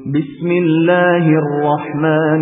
بسم الله الرحمن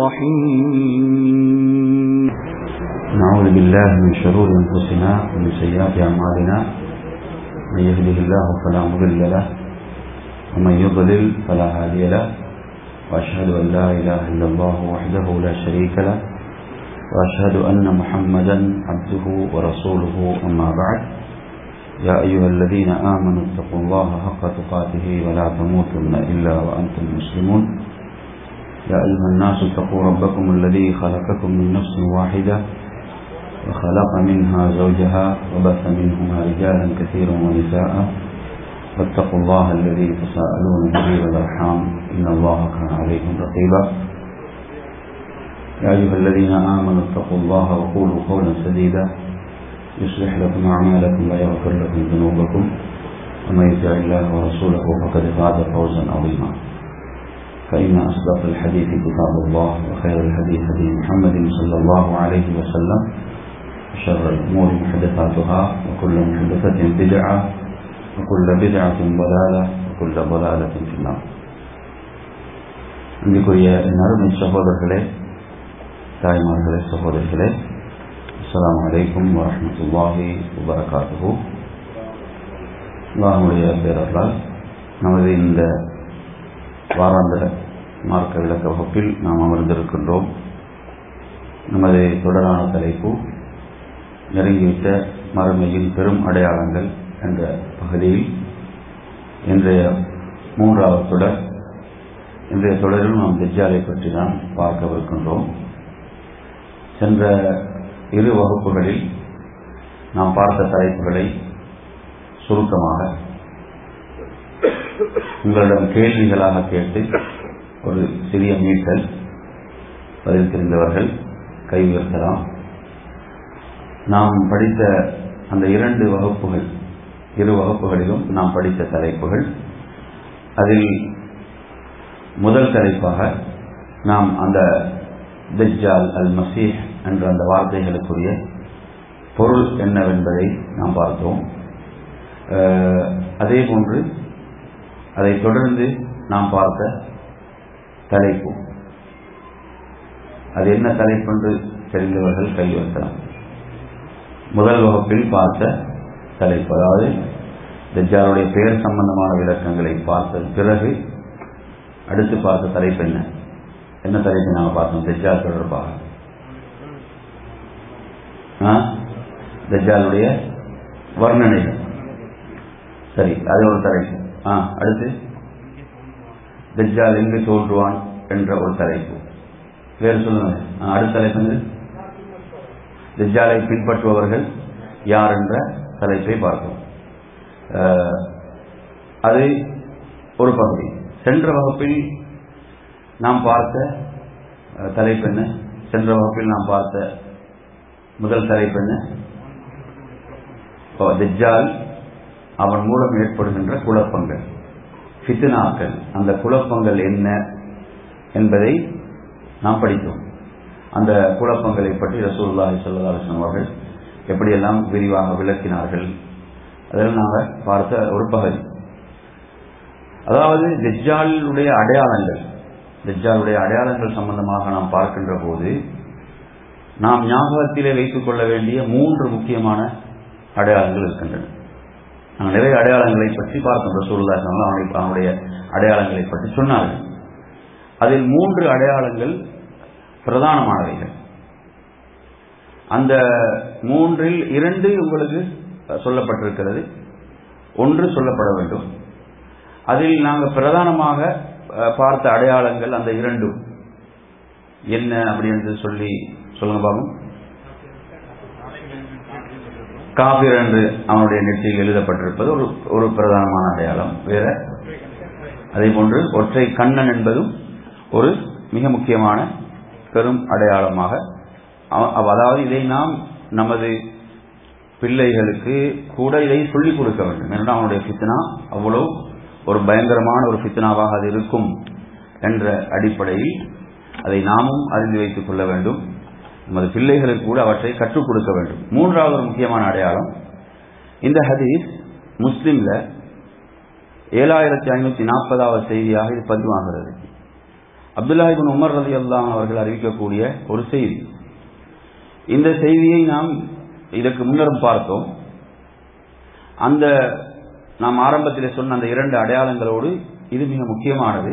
الرحيم نعوذ بالله من شرور أنفسنا ومن سيئات أعمالنا من يهده الله فلا مضل له ومن يضلل فلا هادي له وأشهد أن لا إله إلا الله وحده لا شريك له وأشهد أن محمدا عبده ورسوله أما بعد يا أيها الذين آمنوا اتقوا الله حق تقاته ولا تموتن إلا وأنتم مسلمون يا أيها الناس اتقوا ربكم الذي خلقكم من نفس واحدة وخلق منها زوجها وبث منهما رجالا كثيرا ونساء واتقوا الله الذي تساءلون به والأرحام إن الله كان عليكم رقيبا يا أيها الذين آمنوا اتقوا الله وقولوا قولا سديدا يصلح لكم أعمالكم ويغفر لكم ذنوبكم ومن يطع الله ورسوله فقد فاز فوزا عظيما فإن أصدق الحديث كتاب الله وخير الهدي هدي محمد صلى الله عليه وسلم وشر الأمور محدثاتها وكل محدثة بدعة وكل بدعة ضلالة وكل ضلالة في النار அன்றைக்குரிய நறுமை சகோதரர்களே தாய்மார்களே சகோதரிகளே அஸ்லாம் வலைக்கும் வரமத்துல்லாஹி வபரகாத்துஹு அல்லாஹுடைய பேரர்களால் நமது இந்த வாராந்திர மார்க்க விளக்க வகுப்பில் நாம் அமர்ந்திருக்கின்றோம் நமது தொடரான தலைப்பு நெருங்கிவிட்ட மறுமையின் பெரும் அடையாளங்கள் என்ற பகுதியில் இன்றைய மூன்றாவது தொடர் இன்றைய தொடரில் நாம் தெஜாலை பற்றி தான் பார்க்கவிருக்கின்றோம் சென்ற இரு வகுப்புகளில் நாம் பார்த்த தலைப்புகளை சுருக்கமாக உங்களிடம் கேள்விகளாக கேட்டு ஒரு சிறிய மீட்டல் பதில் தெரிந்தவர்கள் கை உயர்த்தலாம் நாம் படித்த அந்த இரண்டு வகுப்புகள் இரு வகுப்புகளிலும் நாம் படித்த தலைப்புகள் அதில் முதல் தலைப்பாக நாம் அந்த தஜ்ஜால் அல் மசீஹ் என்ற அந்த வார்த்தைகளுக்குரிய பொருள் என்னவென்பதை நாம் பார்த்தோம் அதே போன்று அதை தொடர்ந்து நாம் பார்த்த தலைப்பு அது என்ன தலைப்பு என்று தெரிந்தவர்கள் கையெழுத்தலாம் முதல் வகுப்பில் பார்த்த தலைப்பு அதாவது தஜ்ஜாலுடைய பெயர் சம்பந்தமான விளக்கங்களை பார்த்த பிறகு அடுத்து பார்த்த தலைப்பு என்ன என்ன தலைப்பு நாங்கள் பார்த்தோம் தஜ்ஜால் தொடர்பாக தஜ்ஜாலுடைய வர்ணனைகள் சரி அது ஒரு தலைப்பு ஆ அடுத்து தஜ்ஜால் எங்கு தோன்றுவான் என்ற ஒரு தலைப்பு வேறு சொல்லுங்க அடுத்த தலைப்பு வந்து தஜ்ஜாலை பின்பற்றுபவர்கள் யார் என்ற தலைப்பை பார்த்தோம் அது ஒரு பகுதி சென்ற வகுப்பில் நாம் பார்த்த தலைப்பு என்ன சென்ற வகுப்பில் நாம் பார்த்த முதல் தலைப்பு என்ன திஜால் அவன் மூலம் ஏற்படுகின்ற குழப்பங்கள் ஃபித்னாக்கள் அந்த குழப்பங்கள் என்ன என்பதை நாம் படித்தோம் அந்த குழப்பங்களை பற்றி ரசூல்லாஹி சொல்லதாசன் அவர்கள் எப்படியெல்லாம் விரிவாக விளக்கினார்கள் அதில் நாங்கள் பார்த்த ஒரு பகுதி அதாவது தெஜ்ஜாலுடைய அடையாளங்கள் தெஜ்ஜாலுடைய அடையாளங்கள் சம்பந்தமாக நாம் பார்க்கின்ற போது நாம் ஞாபகத்திலே வைத்துக் கொள்ள வேண்டிய மூன்று முக்கியமான அடையாளங்கள் இருக்கின்றன நாங்கள் நிறைய அடையாளங்களை பற்றி பார்த்தோம் ரசூல்லா அவனுடைய அடையாளங்களை பற்றி சொன்னார்கள் அதில் மூன்று அடையாளங்கள் பிரதானமானவைகள் அந்த மூன்றில் இரண்டு உங்களுக்கு சொல்லப்பட்டிருக்கிறது ஒன்று சொல்லப்பட வேண்டும் அதில் நாங்கள் பிரதானமாக பார்த்த அடையாளங்கள் அந்த இரண்டும் என்ன அப்படி என்று சொல்லி சொல்லுங்க பாபு காபிர் என்று அவனுடைய நெற்றியில் எழுதப்பட்டிருப்பது ஒரு ஒரு பிரதானமான அடையாளம் வேற அதே போன்று ஒற்றை கண்ணன் என்பதும் ஒரு மிக முக்கியமான பெரும் அடையாளமாக அதாவது இதை நாம் நமது பிள்ளைகளுக்கு கூட இதை சொல்லிக் கொடுக்க வேண்டும் ஏனென்றால் அவனுடைய ஃபித்னா அவ்வளவு ஒரு பயங்கரமான ஒரு ஃபித்னாவாக அது இருக்கும் என்ற அடிப்படையில் அதை நாமும் அறிந்து வைத்துக் கொள்ள வேண்டும் நமது பிள்ளைகளுக்கு கூட அவற்றை கற்றுக் கொடுக்க வேண்டும் மூன்றாவது ஒரு முக்கியமான அடையாளம் இந்த ஹதீஸ் முஸ்லிம்ல ஏழாயிரத்தி ஐநூத்தி நாற்பதாவது செய்தியாக இது பதிவாகிறது அப்துல்லாஹிபின் உமர் ரதி அல்லாம் அவர்கள் அறிவிக்கக்கூடிய ஒரு செய்தி இந்த செய்தியை நாம் இதற்கு முன்னரும் பார்த்தோம் அந்த நாம் ஆரம்பத்தில் சொன்ன அந்த இரண்டு அடையாளங்களோடு இது மிக முக்கியமானது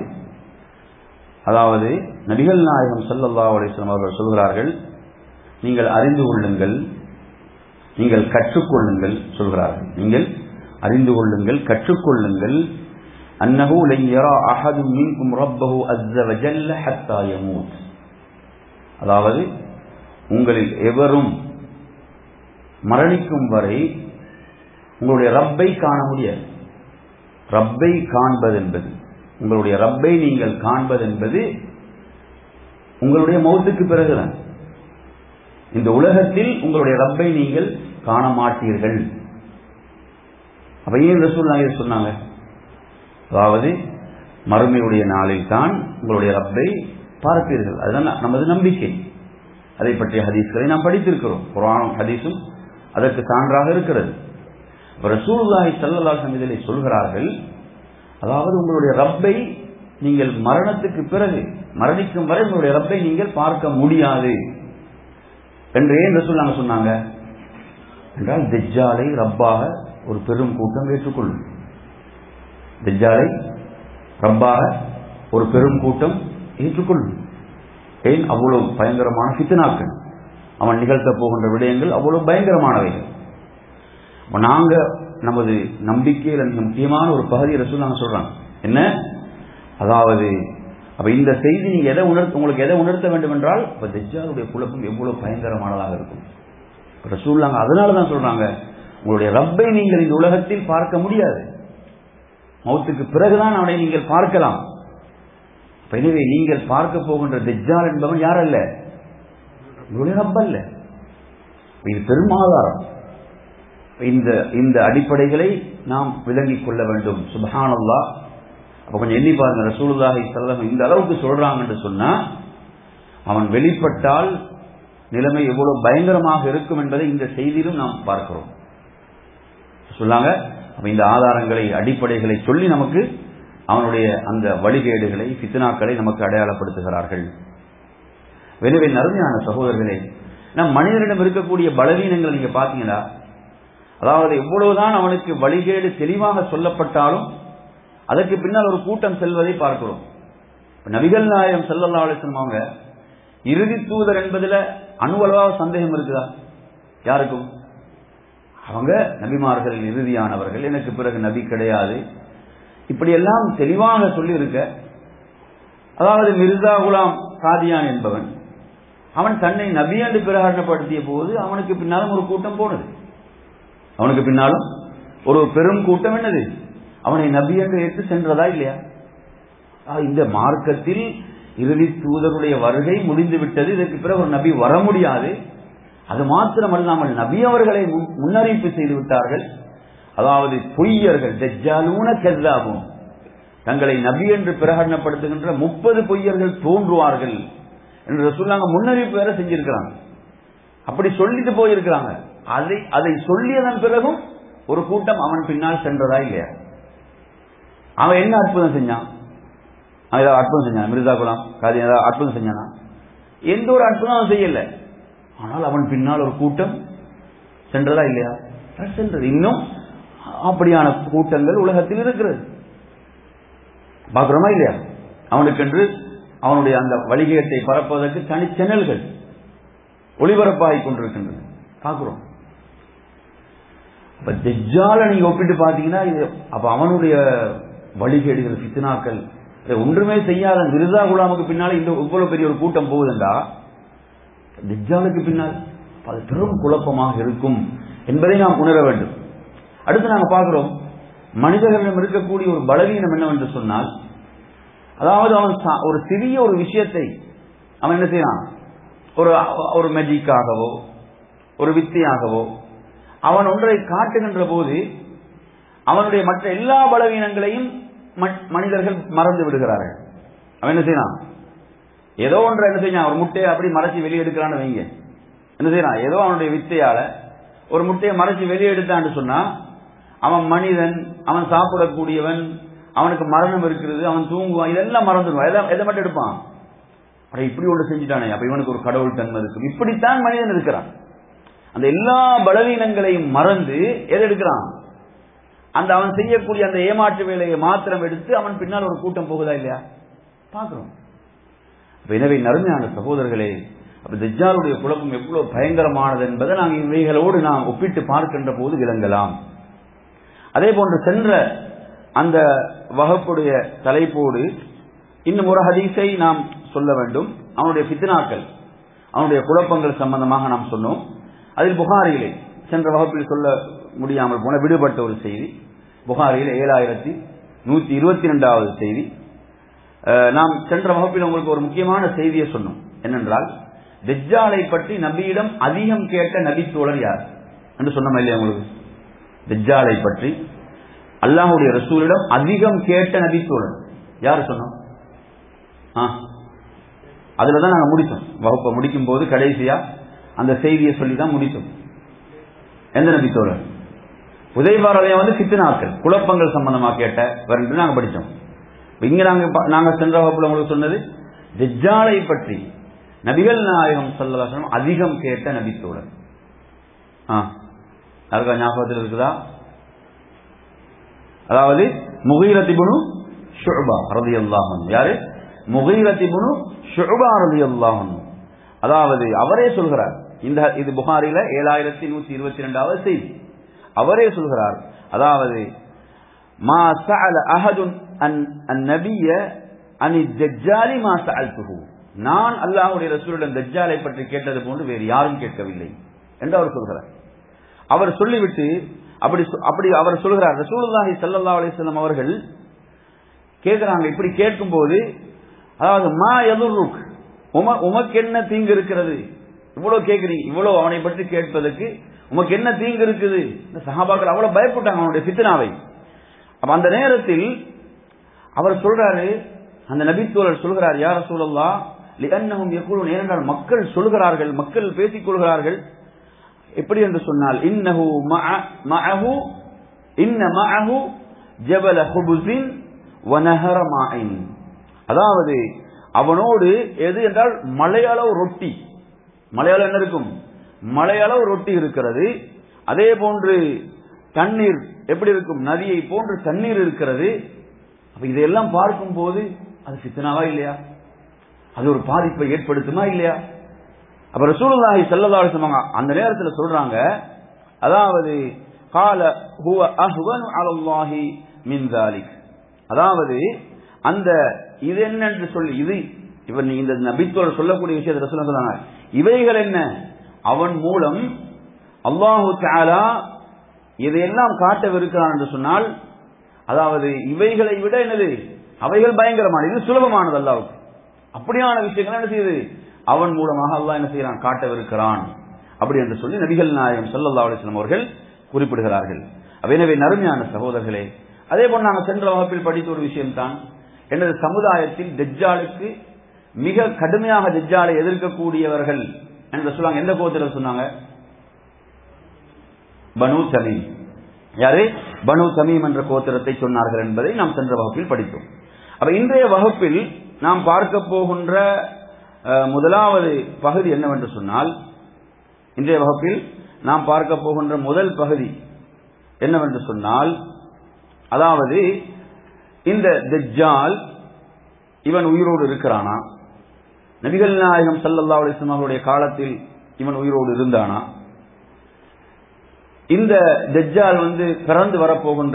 அதாவது நபிகள் நாயகம் சல்லல்லா அலிஸ்லாம் அவர்கள் சொல்கிறார்கள் நீங்கள் அறிந்து கொள்ளுங்கள் நீங்கள் கற்றுக்கொள்ளுங்கள் சொல்கிறார்கள் நீங்கள் அறிந்து கொள்ளுங்கள் கற்றுக்கொள்ளுங்கள் அன்னஹு லன் யரா அஹது மின்கும் ரப்பஹு அஸ்ஸ வஜல்ல ஹத்தா யமூத் அதாவது உங்களில் எவரும் மரணிக்கும் வரை உங்களுடைய ரப்பை காண முடியாது ரப்பை காண்பது என்பது உங்களுடைய ரப்பை நீங்கள் காண்பது என்பது உங்களுடைய மௌத்துக்கு பிறகுதான் இந்த உலகத்தில் உங்களுடைய ரப்பை நீங்கள் காண மாட்டீர்கள் அப்ப ஏன் ரசூல் நாயர் சொன்னாங்க அதாவது மறுமையுடைய நாளில் தான் உங்களுடைய ரப்பை பார்ப்பீர்கள் அதுதான் நமது நம்பிக்கை அதை பற்றிய ஹதீஸ்களை நாம் படித்திருக்கிறோம் குரானும் ஹதீஸும் அதற்கு சான்றாக இருக்கிறது ரசூலுல்லாஹி சல்லல்லாஹு இதிலே சொல்கிறார்கள் அதாவது உங்களுடைய ரப்பை நீங்கள் மரணத்துக்கு பிறகு மரணிக்கும் வரை உங்களுடைய ரப்பை நீங்கள் பார்க்க முடியாது என்று ஏன் ரசூல் சொன்னாங்க என்றால் தெஜ்ஜாலை ரப்பாக ஒரு பெரும் கூட்டம் ஏற்றுக்கொள்ளும் தெஜ்ஜாலை ரப்பாக ஒரு பெரும் கூட்டம் ஏற்றுக்கொள்ளும் ஏன் அவ்வளவு பயங்கரமான சித்தனாக்கள் அவன் நிகழ்த்த போகின்ற விடயங்கள் அவ்வளவு பயங்கரமானவைகள் நாங்க நமது நம்பிக்கையில் மிக முக்கியமான ஒரு பகுதியை ரசூல் நாங்க சொல்றாங்க என்ன அதாவது அப்ப இந்த செய்தி நீங்க எதை உணர்த்த உங்களுக்கு எதை உணர்த்த வேண்டும் என்றால் இப்ப தெஜ்ஜாலுடைய குழப்பம் எவ்வளவு பயங்கரமானதாக இருக்கும் ரசூல் நாங்க அதனால தான் சொல்றாங்க உங்களுடைய ரப்பை நீங்கள் இந்த உலகத்தில் பார்க்க முடியாது மௌத்துக்கு பிறகுதான் அவனை நீங்கள் பார்க்கலாம் எனவே நீங்கள் பார்க்க போகின்ற தெஜ்ஜால் என்பவன் யார் அல்ல உங்களுடைய ரப்ப அல்ல இது பெரும் ஆதாரம் இந்த இந்த அடிப்படைகளை நாம் விளங்கிக் கொள்ள வேண்டும் சுபஹானல்லா அப்ப கொஞ்சம் எண்ணி பாருங்க ரசூலுல்லாஹி சல்லம் இந்த அளவுக்கு சொல்றாங்க என்று சொன்னா அவன் வெளிப்பட்டால் நிலைமை எவ்வளவு பயங்கரமாக இருக்கும் என்பதை இந்த செய்தியிலும் நாம் பார்க்கிறோம் சொல்லாங்க அப்ப இந்த ஆதாரங்களை அடிப்படைகளை சொல்லி நமக்கு அவனுடைய அந்த வழிகேடுகளை பித்னாக்களை நமக்கு அடையாளப்படுத்துகிறார்கள் எனவே நறுமையான சகோதரர்களே நம் மனிதனிடம் இருக்கக்கூடிய பலவீனங்கள் நீங்க பாத்தீங்கன்னா அதாவது எவ்வளவுதான் அவனுக்கு வழிகேடு தெளிவாக சொல்லப்பட்டாலும் அதற்கு பின்னால் ஒரு கூட்டம் செல்வதை பார்க்கிறோம் நபிகள் நாயகம் செல்லல்லா அலிஸ்லம் அவங்க இறுதி தூதர் என்பதுல அணுவளவாக சந்தேகம் இருக்குதா யாருக்கும் அவங்க நபிமார்களில் இறுதியானவர்கள் எனக்கு பிறகு நபி கிடையாது இப்படி எல்லாம் தெளிவாக சொல்லி இருக்க அதாவது மிர்சா குலாம் சாதியான் என்பவன் அவன் தன்னை நபி என்று பிரகடனப்படுத்திய போது அவனுக்கு பின்னாலும் ஒரு கூட்டம் போனது அவனுக்கு பின்னாலும் ஒரு பெரும் கூட்டம் என்னது அவனை நபி என்று ஏற்று சென்றதா இல்லையா இந்த மார்க்கத்தில் இறுதி தூதருடைய வருகை முடிந்து விட்டது இதற்கு பிறகு ஒரு நபி வர முடியாது அது மாத்திரமல்லாமல் நபி அவர்களை முன்னறிவிப்பு செய்து விட்டார்கள் அதாவது பொய்யர்கள் தெஜ்ஜாலூன கெல்லாகும் தங்களை நபி என்று பிரகடனப்படுத்துகின்ற முப்பது பொய்யர்கள் தோன்றுவார்கள் என்று சொல்லாங்க முன்னறிவிப்பு வேற செஞ்சிருக்கிறாங்க அப்படி சொல்லிட்டு போயிருக்கிறாங்க அதை அதை சொல்லியதன் பிறகும் ஒரு கூட்டம் அவன் பின்னால் சென்றதா இல்லையா அவன் என்ன அற்புதம் செஞ்சான் அவன் ஏதாவது அற்புதம் செஞ்சான் மிர்சா குலாம் காதி ஏதாவது அற்புதம் செஞ்சானா எந்த ஒரு அற்புதம் அவன் செய்யல ஆனால் அவன் பின்னால் ஒரு கூட்டம் சென்றதா இல்லையா சென்றது இன்னும் அப்படியான கூட்டங்கள் உலகத்தில் இருக்கிறது பார்க்கிறோமா இல்லையா அவனுக்கென்று அவனுடைய அந்த வழிகேட்டை பரப்புவதற்கு தனி சேனல்கள் ஒளிபரப்பாகிக் கொண்டிருக்கின்றன பார்க்கிறோம் அப்ப தெஜ்ஜால நீங்க ஒப்பிட்டு பாத்தீங்கன்னா இது அப்ப அவனுடைய வழிகேடுகள் சித்தனாக்கள் ஒன்றுமே செய்யாத மிர்சா குலாமுக்கு பின்னால இந்த இவ்வளவு பெரிய ஒரு கூட்டம் போகுதுண்டா திஜாலுக்கு பின்னால் அது பெரும் குழப்பமாக இருக்கும் என்பதை நாம் உணர வேண்டும் அடுத்து நாங்க பார்க்கிறோம் மனிதர்களிடம் இருக்கக்கூடிய ஒரு பலவீனம் என்னவென்று சொன்னால் அதாவது அவன் ஒரு சிறிய ஒரு விஷயத்தை அவன் என்ன செய்யறான் ஒரு ஒரு மெஜிக்காகவோ ஒரு வித்தையாகவோ அவன் ஒன்றை காட்டுகின்ற போது அவனுடைய மற்ற எல்லா பலவீனங்களையும் மனிதர்கள் மறந்து விடுகிறார்கள் அவன் என்ன செய்யறான் ஏதோ ஒன்று என்ன செய்யலாம் ஒரு முட்டையை அப்படி மறைச்சு வெளியே எடுக்கிறான்னு வைங்க என்ன செய்யறான் ஏதோ அவனுடைய வித்தையால ஒரு முட்டையை மறைச்சு வெளியே எடுத்தான்னு சொன்னா அவன் மனிதன் அவன் சாப்பிடக்கூடியவன் அவனுக்கு மரணம் இருக்கிறது அவன் தூங்குவான் இதெல்லாம் மறந்துடுவான் எதை எதை மட்டும் எடுப்பான் அட இப்படி ஒன்று செஞ்சுட்டானே அப்ப இவனுக்கு ஒரு கடவுள் தன்மை இருக்கும் இப்படித்தான் மனிதன் இருக்கிறான் அந்த எல்லா பலவீனங்களையும் மறந்து எதை எடுக்கிறான் அந்த அவன் செய்யக்கூடிய அந்த ஏமாற்று வேலையை மாத்திரம் எடுத்து அவன் பின்னால் ஒரு கூட்டம் போகுதா இல்லையா பார்க்கிறோம் அப்ப எனவே நறுமையான சகோதரர்களே அப்ப தஜ்ஜாலுடைய குழப்பம் எவ்வளவு பயங்கரமானது என்பதை நாங்கள் இவைகளோடு நாம் ஒப்பிட்டு பார்க்கின்ற போது விளங்கலாம் அதே போன்று சென்ற அந்த வகுப்புடைய தலைப்போடு இன்னும் ஒரு ஹதீஸை நாம் சொல்ல வேண்டும் அவனுடைய பித்னாக்கள் அவனுடைய குழப்பங்கள் சம்பந்தமாக நாம் சொன்னோம் அதில் புகாரிலே சென்ற வகுப்பில் சொல்ல முடியாமல் போன விடுபட்ட ஒரு செய்தி புகாரியில் ஏழாயிரத்தி நூத்தி இருபத்தி ரெண்டாவது செய்தி அஹ், நாம் சென்ற வகுப்பில் உங்களுக்கு ஒரு முக்கியமான செய்தியை சொன்னோம் என்னென்றால் தெஜ்ஜாலை பற்றி நபியிடம் அதிகம் கேட்ட நபித்தோழர் யார் என்று சொன்னோம் இல்லையா உங்களுக்கு தெஜ்ஜாலை பற்றி அல்லாஹுடைய ரசூலிடம் அதிகம் கேட்ட நபித்தோழர் யார் சொன்னோம் ஆ அதுல தான் நாங்க முடித்தோம் வகுப்பை முடிக்கும் போது கடைசியா அந்த செய்தியை சொல்லி தான் முடித்தோம் எந்த நபித்தோழர் உதயபாரலையா வந்து சித்தினாக்கள் குழப்பங்கள் சம்பந்தமா கேட்ட என்று நாங்க படித்தோம் இப்ப இங்க நாங்க ப- நாங்க சென்ற வகுப்புல உங்களுக்கு சொன்னது தெஜ்ஜாலை பற்றி நபிகள் நாயகம் சொல்லலாம் அதிகம் கேட்ட நபித்தோழர் ஆ யாருக்கா ஞாபகத்தில் இருக்குதா அதாவது முகீரத்திபுனு ஷுபா ரதி அல்லாஹன் யாரு முகீரத்திபுனு ஷுபா ரதி அல்லாஹன் அதாவது அவரே சொல்கிறார் இந்த இது புகாரில ஏழாயிரத்தி நூத்தி இருபத்தி ரெண்டாவது செய்தி அவரே சொல்கிறார் அதாவது மா சஅல அஹதுன் அன் அந்நபிய அனி தஜ்ஜாலி மா சஅல்துஹு நான் அல்லாஹ்வுடைய ரசூலிடம் தஜ்ஜாலை பற்றி கேட்டது போன்று வேறு யாரும் கேட்கவில்லை என்று அவர் சொல்கிறார் அவர் சொல்லிவிட்டு அப்படி சொ- அப்படி அவர் சொல்கிறார் ரசூலுல்லாஹி ஸல்லல்லாஹு அலைஹி வஸல்லம் அவர்கள் கேட்கிறாங்க இப்படி கேட்கும்போது அதாவது மா எதுருக் உம உமக்கு என்ன தீங்கு இருக்கிறது இவ்வளவு கேட்கிறீங்க இவ்வளவு அவனை பற்றி கேட்பதற்கு உமக்கு என்ன தீங்கு இருக்குது இந்த சஹாபாக்கள் அவ்வளவு பயப்பட்டாங்க அவனுடைய ஃபித்னாவை அப்ப அந்த நேரத்தில் அவர் சொல்றாரு அந்த நபித்தோழர் சொல்கிறார் யார் ரசூலல்லா லிஅன்னஹும் யகூலுன் ஏனென்றால் மக்கள் சொல்கிறார்கள் மக்கள் பேசிக் கொள்கிறார்கள் எப்படி என்று சொன்னால் இன்னஹு மஅ- மஅஹு இன்ன மஅஹு ஜபல ஹுபுஸின் வ நஹர மாஇன் அதாவது அவனோடு எது என்றால் மலையளவு ரொட்டி மலையளவு என்ன இருக்கும் மலையளவு ரொட்டி இருக்கிறது அதே போன்று தண்ணீர் எப்படி இருக்கும் நதியை போன்று தண்ணீர் இருக்கிறது அப்ப இதையெல்லாம் பார்க்கும் போது அது சித்தனாவா இல்லையா அது ஒரு பாதிப்பை ஏற்படுத்துமா இல்லையா அப்ப ரசூலுல்லாஹி ஸல்லல்லாஹு அலைஹி வஸல்லம் அந்த நேரத்துல சொல்றாங்க அதாவது கால ஹுவ அஹ்வனு அலல்லாஹி மின் ذلك அதாவது அந்த இது என்ன என்று சொல்லி இது இவர் நீ இந்த நபித்தோடு சொல்லக்கூடிய விஷயத்தை ரசூலுல்லாஹி சொன்னாங்க இவைகள் என்ன அவன் மூலம் அல்லாஹு தஆலா இதையெல்லாம் காட்டவிருக்கிறான் என்று சொன்னால் அதாவது இவைகளை விட என்னது அவைகள் பயங்கரமானது இது சுலபமானது அல்லாவுக்கு அப்படியான விஷயங்கள் என்ன செய்யுது அவன் மூலமாக அல்லாஹ் என்ன செய்யறான் காட்டவிருக்கிறான் அப்படி என்று சொல்லி நபிகள் நாயகம் ஸல்லல்லாஹு அலைஹி வஸல்லம் அவர்கள் குறிப்பிடுகிறார்கள் அப்ப எனவே நறுமையான சகோதரர்களே அதே போல் நாங்கள் சென்ற வகுப்பில் படித்த ஒரு விஷயம்தான் எனது சமுதாயத்தில் தெஜ்ஜாலுக்கு மிக கடுமையாக தெஜ்ஜாலை எதிர்க்கக்கூடியவர்கள் என்று சொல்லுவாங்க எந்த கோத்திரம் சொன்னாங்க பனு தமீம் யாரு பனு தமீம் என்ற கோத்திரத்தை சொன்னார்கள் என்பதை நாம் சென்ற வகுப்பில் படித்தோம் அப்ப இன்றைய வகுப்பில் நாம் பார்க்க போகின்ற அஹ், முதலாவது பகுதி என்னவென்று சொன்னால் இன்றைய வகுப்பில் நாம் பார்க்க போகின்ற முதல் பகுதி என்னவென்று சொன்னால் அதாவது இந்த தஜ்ஜால் இவன் உயிரோடு இருக்கிறானா நபிகள் நாயகம் ஸல்லல்லாஹு அலைஹி வஸல்லம் அவருடைய காலத்தில் இவன் உயிரோடு இருந்தானா இந்த தஜ்ஜால் வந்து பிறந்து வரப்போகின்ற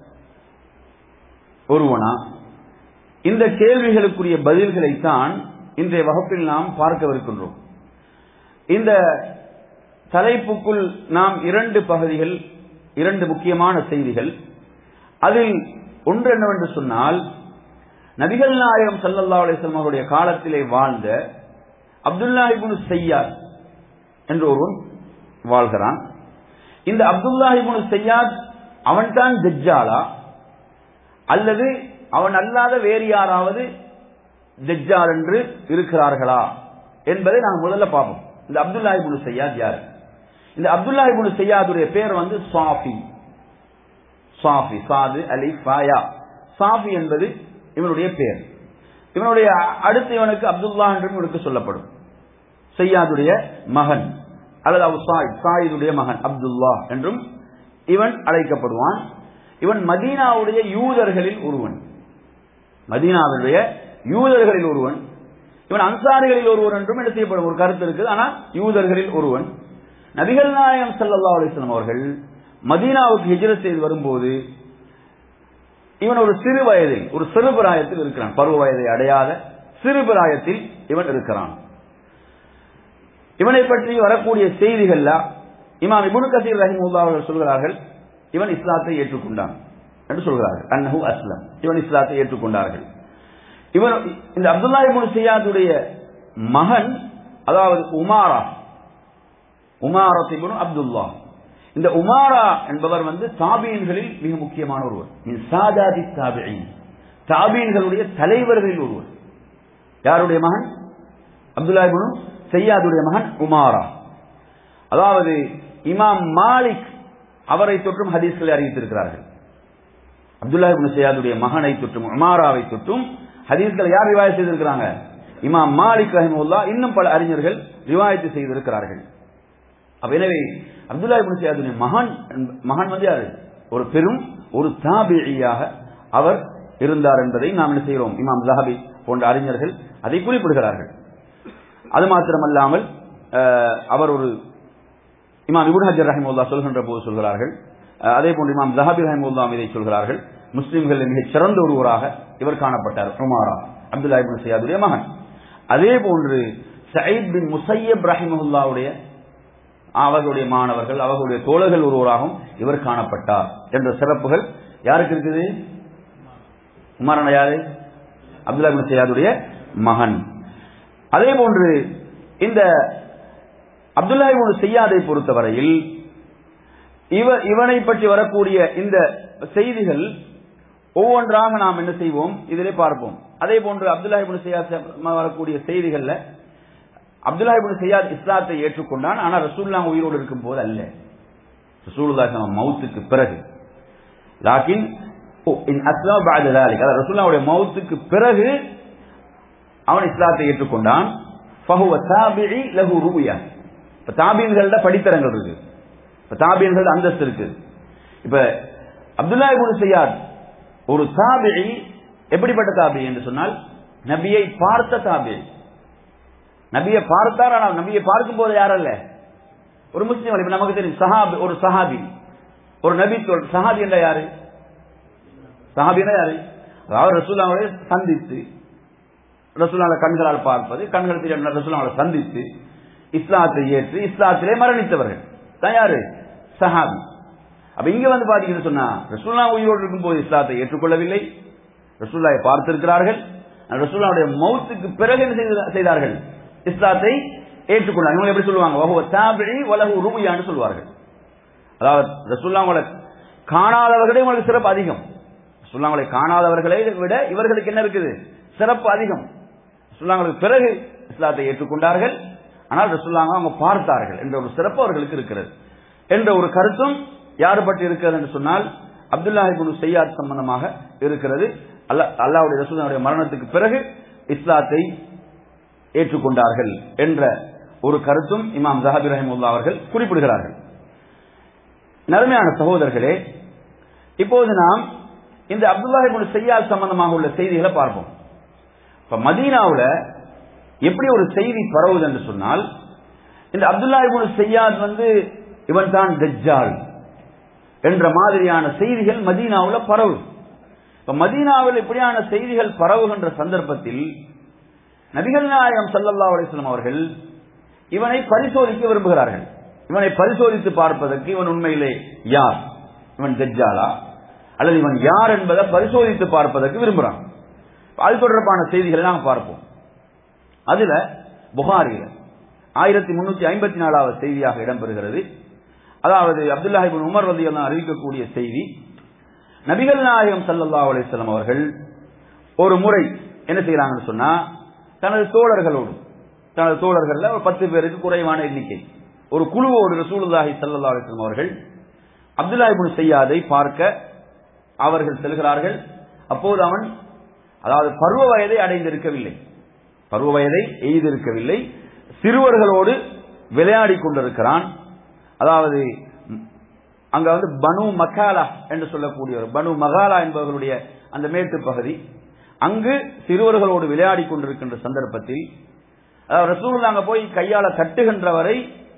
ஒருவனா இந்த கேள்விகளுக்குரிய பதில்களைத்தான் இன்றைய வகுப்பில் நாம் பார்க்கவிருக்கின்றோம் இந்த தலைப்புக்குள் நாம் இரண்டு பகுதிகள் இரண்டு முக்கியமான செய்திகள் அதில் ஒன்று என்னவென்று சொன்னால் நபிகள் நாயகம் ஸல்லல்லாஹு அலைஹி வஸல்லம் அவருடைய காலத்திலே வாழ்ந்த அப்துல்லா இப்னு செய்யாத் என்ற ஒருவன் வாழ்கிறான் இந்த அப்துல்லா இப்னு செய்யாத் அவன்தான் தஜ்ஜாலா அல்லது அவன் அல்லாத வேறு யாராவது தஜ்ஜால் என்று இருக்கிறார்களா என்பதை நாம் முதல்ல பார்ப்போம் இந்த அப்துல்லா இப்னு செய்யாத் யார் இந்த அப்துல்லா இப்னு செய்யாதுடைய பேர் வந்து சாஃபி சாஃபி சாது அலி ஃபாயா சாஃபி என்பது இவனுடைய பெயர் இவனுடைய அடுத்து இவனுக்கு அப்துல்லா என்றும் இவனுக்கு சொல்லப்படும் செய்யாதுடைய மகன் அல்லது அவு சாயித் சாயிதுடைய மகன் அப்துல்லா என்றும் இவன் அழைக்கப்படுவான் இவன் மதீனாவுடைய யூதர்களில் ஒருவன் மதீனாவுடைய யூதர்களில் ஒருவன் இவன் அன்சாரிகளில் ஒருவன் என்றும் என்ன செய்யப்படும் ஒரு கருத்து இருக்குது ஆனால் யூதர்களில் ஒருவன் நபிகள் நாயகம் சல்லா அலிஸ்லாம் அவர்கள் மதீனாவுக்கு ஹிஜ்ரத் செய்து வரும்போது இவன் ஒரு சிறு வயதில் ஒரு சிறு பிராயத்தில் இருக்கிறான் பருவ வயதை அடையாத சிறு பிராயத்தில் இவன் இருக்கிறான் இவனை பற்றி வரக்கூடிய செய்திகள்ல இமாம் இபுனு கசீர் ரஹிமுல்லா அவர்கள் சொல்கிறார்கள் இவன் இஸ்லாத்தை ஏற்றுக்கொண்டான் என்று சொல்கிறார்கள் அன்னஹு அஸ்லம் இவன் இஸ்லாத்தை ஏற்றுக்கொண்டார்கள் இவன் இந்த அப்துல்லா இபுனு செய்யாதுடைய மகன் அதாவது உமாரா உமாரா இபுனு அப்துல்லா இந்த உமாரா என்பவர் வந்து தாபீன்களில் மிக முக்கியமான ஒருவர் சாதாதி தாபியின் தாபீன்களுடைய தலைவர்களில் ஒருவர் யாருடைய மகன் அப்துல்லா இபுனு செய்யாதுடைய மகன் உமாரா அதாவது இமாம் மாலிக் அவரை தொற்றும் ஹதீஸ்களை அறிவித்திருக்கிறார்கள் அப்துல்லா இபுன் செய்யாதுடைய மகனை தொற்றும் உமாராவை தொற்றும் ஹதீஸ்களை யார் ரிவாயத் செய்திருக்கிறாங்க இமாம் மாலிக் ரஹிமுல்லா இன்னும் பல அறிஞர்கள் ரிவாயத்து செய்திருக்கிறார்கள் அப்ப எனவே அப்துல்லா இபுன் செய்யாதுடைய மகன் மகன் வந்து யாரு ஒரு பெரும் ஒரு தாபியாக அவர் இருந்தார் என்பதை நாம் என்ன செய்கிறோம் இமாம் ஜஹபி போன்ற அறிஞர்கள் அதை குறிப்பிடுகிறார்கள் அது மாத்திரமல்லாமல் அவர் ஒரு இமாம் இபுன் ஹஜர் ரஹிமுல்லா சொல்கின்ற போது சொல்கிறார்கள் அதே போன்று இமாம் ஜஹாபி ரஹிமுல்லா இதை சொல்கிறார்கள் முஸ்லிம்கள் மிகச் சிறந்த ஒருவராக இவர் காணப்பட்டார் உமாரா அப்துல்லா இபின் சையாதுடைய மகன் அதே போன்று சயீத் பின் முசையப் ரஹிமுல்லாவுடைய அவர்களுடைய மாணவர்கள் அவர்களுடைய தோழர்கள் ஒருவராகவும் இவர் காணப்பட்டார் என்ற சிறப்புகள் யாருக்கு இருக்குது உமாரான யாரு அப்துல்லா பின் சையாதுடைய மகன் அதே போன்று இந்த அப்துல்லா இவனு செய்யாதை பொறுத்தவரையில் இவ இவனை பற்றி வரக்கூடிய இந்த செய்திகள் ஒவ்வொன்றாக நாம் என்ன செய்வோம் இதிலே பார்ப்போம் அதே போன்று அப்துல்லா இபுன் செய்யாத் வரக்கூடிய செய்திகள்ல அப்துல்லா இபுன் செய்யாத் இஸ்லாத்தை ஏற்றுக்கொண்டான் ஆனால் ரசூல்லா உயிரோடு இருக்கும் போது அல்ல ரசூலுல்லா மவுத்துக்கு பிறகு லாக்கின் ரசூல்லாவுடைய மவுத்துக்கு பிறகு அவன் இஸ்லாத்தை ஏற்றுக்கொண்டான் தாபீன்கள படித்தரங்கள் இருக்கு இப்ப தாபீன்கள் அந்தஸ்து இருக்கு இப்ப அப்துல்லா இபுன் செய்யாத் ஒரு தாபி எப்படிப்பட்ட தாபி என்று சொன்னால் நபியை பார்த்த தாபி நபியை பார்த்தார் ஆனால் நபியை பார்க்கும் போது யாரல்ல ஒரு முஸ்லீம் இப்ப நமக்கு தெரியும் சஹாபி ஒரு சஹாபி ஒரு நபி சஹாபி என்ற யாரு சஹாபின்னா யாரு அதாவது ரசூல்லாவை சந்தித்து ரசூலாவை கண்களால் பார்ப்பது கண்கள் தெரியாத ரசூலாவை சந்தித்து இஸ்லாத்தை ஏற்று இஸ்லாத்திலே மரணித்தவர்கள் தான் யாரு சஹாபி அப்ப இங்க வந்து பாத்தீங்கன்னு சொன்னா ரசூல்லா உயிரோடு இருக்கும் போது இஸ்லாத்தை ஏற்றுக்கொள்ளவில்லை ரசூல்லாவை பார்த்திருக்கிறார்கள் ரசூல்லாவுடைய மௌத்துக்கு பிறகு என்ன செய்தார்கள் இஸ்லாத்தை ஏற்றுக்கொண்டாங்க இவங்க எப்படி சொல்லுவாங்க வகுவ தாபிழி வலகு ரூபியான்னு சொல்லுவார்கள் அதாவது ரசூல்லாவோட காணாதவர்களே உங்களுக்கு சிறப்பு அதிகம் ரசூல்லாங்களை காணாதவர்களை விட இவர்களுக்கு என்ன இருக்குது சிறப்பு அதிகம் ரசூல்லாங்களுக்கு பிறகு இஸ்லாத்தை ஏற்றுக்கொண்டார்கள் ஆனால் ரசூல்லாங்க அவங்க பார்த்தார்கள் என்ற ஒரு சிறப்பு அவர்களுக்கு இருக்கிறது என்ற ஒரு கருத்தும் யாரு பற்றி இருக்கிறது என்று சொன்னால் அப்துல்லாஹிபுன் செய்யாத் சம்பந்தமாக இருக்கிறது அல்ல அல்லாவுடைய ரசூலுடைய மரணத்துக்கு பிறகு இஸ்லாத்தை ஏற்றுக்கொண்டார்கள் என்ற ஒரு கருத்தும் இமாம் ஜஹாபி ரஹிமுல்லா அவர்கள் குறிப்பிடுகிறார்கள் நறுமையான சகோதரர்களே இப்போது நாம் இந்த அப்துல்லாஹிபுன் செய்யாத் சம்பந்தமாக உள்ள செய்திகளை பார்ப்போம் இப்ப மதீனாவுல எப்படி ஒரு செய்தி பரவுது என்று சொன்னால் இந்த அப்துல்லாஹிபுன் செய்யாத் வந்து இவன் தான் தஜ்ஜால் என்ற மாதிரியான செய்திகள் மதீனாவுல பரவு இப்ப மதீனாவில் இப்படியான செய்திகள் பரவுகின்ற சந்தர்ப்பத்தில் நபிகள் நாயகம் சல்லல்லா அலிஸ்லாம் அவர்கள் இவனை பரிசோதிக்க விரும்புகிறார்கள் இவனை பரிசோதித்து பார்ப்பதற்கு இவன் உண்மையிலே யார் இவன் தஜ்ஜாலா அல்லது இவன் யார் என்பதை பரிசோதித்து பார்ப்பதற்கு விரும்புகிறான் அது தொடர்பான செய்திகளை நாம் பார்ப்போம் அதுல புகாரில ஆயிரத்தி முன்னூத்தி ஐம்பத்தி நாலாவது செய்தியாக இடம்பெறுகிறது அதாவது அப்துல்லாஹிபின் உமர் ரதி எல்லாம் அறிவிக்கக்கூடிய செய்தி நபிகள் நாயகம் சல்லல்லா அலிஸ்லாம் அவர்கள் ஒரு முறை என்ன செய்யறாங்கன்னு சொன்னா தனது தோழர்களோடு தனது தோழர்கள்ல ஒரு பத்து பேருக்கு குறைவான எண்ணிக்கை ஒரு குழுவோடு ரசூலுல்லாஹி சல்லா அலிஸ்லாம் அவர்கள் அப்துல்லாஹிபின் செய்யாதை பார்க்க அவர்கள் செல்கிறார்கள் அப்போது அவன் அதாவது பருவ வயதை அடைந்திருக்கவில்லை பருவ வயதை எய்திருக்கவில்லை சிறுவர்களோடு விளையாடி கொண்டிருக்கிறான் அதாவது அங்க வந்து பனு மகாலா என்று சொல்லக்கூடியவர் பனு மகாலா என்பவர்களுடைய அந்த மேட்டு பகுதி அங்கு சிறுவர்களோடு விளையாடி கொண்டிருக்கின்ற சந்தர்ப்பத்தில் அதாவது ரசூல் அங்க போய் கையால தட்டுகின்ற வரை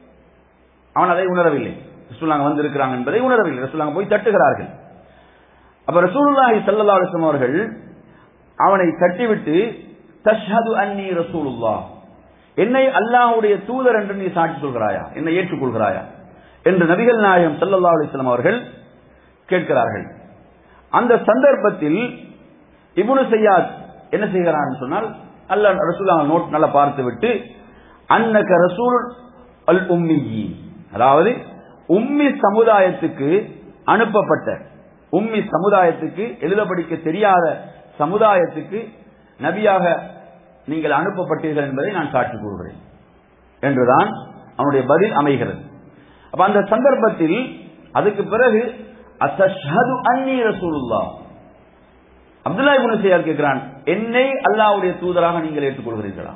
அவன் அதை உணரவில்லை ரசூல் அங்க வந்திருக்கிறாங்க என்பதை உணரவில்லை ரசூல் அங்க போய் தட்டுகிறார்கள் அப்ப ரசூலுல்லாஹி ஸல்லல்லாஹு அலைஹி வஸல்லம் அவர்கள் அவனை தட்டிவிட்டு தஷ்ஹது அன்னி ரசூலுல்லாஹ் என்னை அல்லாஹ்வுடைய தூதர் என்று நீ சாட்சி சொல்கிறாயா என்னை ஏற்றுக்கொள்கிறாயா என்று நபிகள் நாயகம் ஸல்லல்லாஹு அலைஹி வஸல்லம் அவர்கள் கேட்கிறார்கள் அந்த சந்தர்ப்பத்தில் இப்னு சையாத் என்ன செய்கிறான் சொன்னால் அல்லாஹ் ரசூல் நோட் நல்லா பார்த்து விட்டு அன்னக ரசூல் அல் உம்மியி அதாவது உம்மி சமுதாயத்துக்கு அனுப்பப்பட்ட உம்மி சமுதாயத்துக்கு எழுத படிக்க தெரியாத சமுதாயத்துக்கு நபியாக நீங்கள் அனுப்பப்பட்டீர்கள் என்பதை நான் சாட்சி கூறுகிறேன் என்றுதான் அவனுடைய பதில் அமைகிறது அப்ப அந்த சந்தர்ப்பத்தில் அதுக்கு பிறகு அத்தஷஹது அன்னி ரசூலுல்லாஹ் அப்துல்லா இப்னு சையார் கேட்கிறான் என்னை அல்லாஹ்வுடைய தூதராக நீங்கள் ஏற்றுக்கொள்கிறீர்களா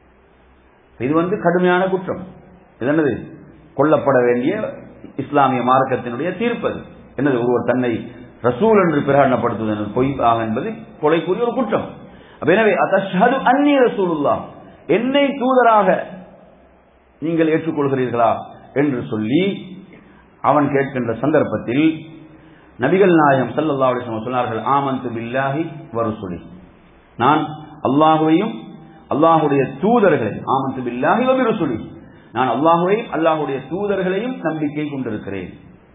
இது வந்து கடுமையான குற்றம் இது என்னது கொல்லப்பட வேண்டிய இஸ்லாமிய மார்க்கத்தினுடைய தீர்ப்பது என்னது ஒருவர் தன்னை ரசூல் என்று பிரகடனப்படுத்துவது என்பது பொய் ஆக என்பது கொலைக்குரிய ஒரு குற்றம் அப்ப எனவே அத்தஷஹது அன்னி ரசூலுல்லாஹ் என்னை தூதராக நீங்கள் ஏற்றுக்கொள்கிறீர்களா என்று சொல்லி அவன் கேட்கின்ற சந்தர்ப்பத்தில் நபிகள் நாயம் சல்லல்லா அலிஸ்லாம் சொன்னார்கள் ஆமந்து பில்லாஹி வருசுலி நான் அல்லாஹுவையும் அல்லாஹுடைய தூதர்களையும் ஆமந்து பில்லாஹி வபிருசுலி நான் அல்லாஹுவையும் அல்லாஹுடைய தூதர்களையும் நம்பிக்கை கொண்டிருக்கிறேன்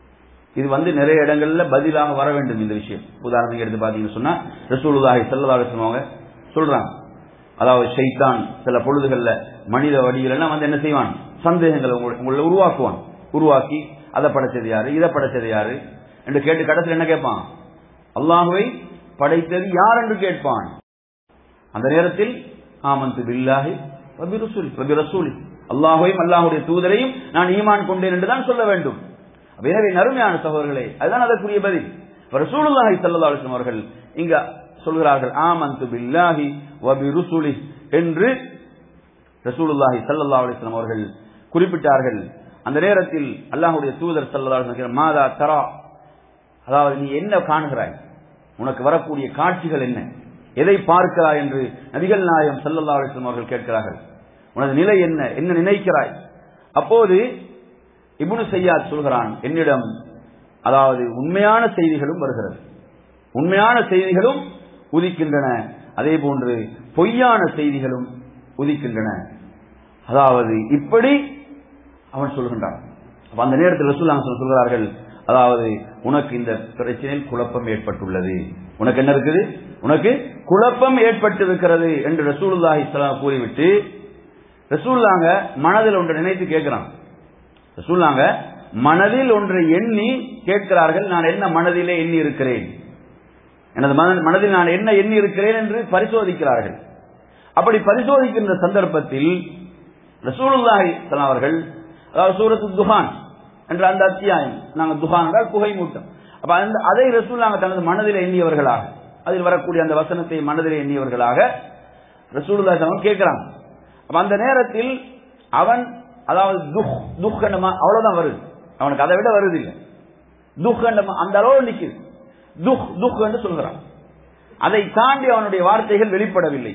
இது வந்து நிறைய இடங்கள்ல பதிலாக வர வேண்டும் இந்த விஷயம் உதாரணத்துக்கு எடுத்து பாத்தீங்கன்னு சொன்னா ரசூலுல்லாஹி சல்லல்லா அலிஸ்லாம் அவங்க சொல்றாங்க அதாவது ஷைத்தான் சில பொழுதுகள்ல மனித வடிகளெல்லாம் வந்து என்ன செய்வான் சந்தேகங்களை உங்களை உருவாக்குவான் உருவாக்கி அதை படைச்சது யாரு இதை படைச்சது யாரு என்று கேட்டு கடைசியில் என்ன கேட்பான் அல்லாஹுவை படைத்தது யார் என்று கேட்பான் அந்த நேரத்தில் ஆமந்து பில்லாஹி ரசூலி ரபி ரசூலி அல்லாஹுவையும் அல்லாஹுடைய தூதரையும் நான் ஈமான் கொண்டேன் என்று தான் சொல்ல வேண்டும் எனவே நறுமையான சகோதரர்களே அதுதான் அதற்குரிய பதில் ரசூலுல்லாஹி ஸல்லல்லாஹு அலைஹி அவர்கள் இங்க சொல்கிறார்கள் ஆமந்து பில்லாஹி வபி ருசுலி என்று ரசூலுல்லாஹி ஸல்லல்லாஹு அலைஹி வஸல்லம் அவர்கள் குறிப்பிட்டார்கள் அந்த நேரத்தில் அல்லாஹ்வுடைய தூதர் ஸல்லல்லாஹு அலைஹி வஸல்லம் மாதா தரா அதாவது நீ என்ன காணுகிறாய் உனக்கு வரக்கூடிய காட்சிகள் என்ன எதை பார்க்கிறாய் என்று நபிகள் நாயம் ஸல்லல்லாஹு அலைஹி வஸல்லம் அவர்கள் கேட்கிறார்கள் உனது நிலை என்ன என்ன நினைக்கிறாய் அப்போது இப்னு சையாத் சொல்கிறான் என்னிடம் அதாவது உண்மையான செய்திகளும் வருகிறது உண்மையான செய்திகளும் உதிக்கின்றன அதே போன்று பொய்யான செய்திகளும் உதிக்கின்றன அதாவது இப்படி அவன் சொல்கின்றான் அப்ப அந்த நேரத்தில் ரசூல் சொல்கிறார்கள் அதாவது உனக்கு இந்த பிரச்சனையில் குழப்பம் ஏற்பட்டுள்ளது உனக்கு என்ன இருக்குது உனக்கு குழப்பம் ஏற்பட்டிருக்கிறது என்று ரசூலுல்லாஹி ஸல்லல்லாஹு கூறிவிட்டு ரசூல்லாங்க மனதில் ஒன்றை நினைத்து கேட்கிறான் ரசூல்லாங்க மனதில் ஒன்றை எண்ணி கேட்கிறார்கள் நான் என்ன மனதிலே எண்ணி இருக்கிறேன் எனது மனதில் நான் என்ன எண்ணி இருக்கிறேன் என்று பரிசோதிக்கிறார்கள் அப்படி பரிசோதிக்கின்ற சந்தர்ப்பத்தில் ரசூலுல்லாஹி அவர்கள் அதாவது சூரத்து துஹான் என்ற அந்த அத்தியாயம் நாங்கள் துஹான் என்றால் புகை மூட்டம் அப்ப அந்த அதை ரசூல்லாங்க தனது மனதில் எண்ணியவர்களாக அதில் வரக்கூடிய அந்த வசனத்தை மனதில் எண்ணியவர்களாக ரசூலுல்லா கேட்கிறாங்க அப்ப அந்த நேரத்தில் அவன் அதாவது துக் துக்கண்டமா அவ்வளவுதான் வருது அவனுக்கு அதை விட வருது இல்லை துக்கண்டமா அந்த அளவு நிக்குது துக் துக் என்று சொல்கிறான் அதை தாண்டி அவனுடைய வார்த்தைகள் வெளிப்படவில்லை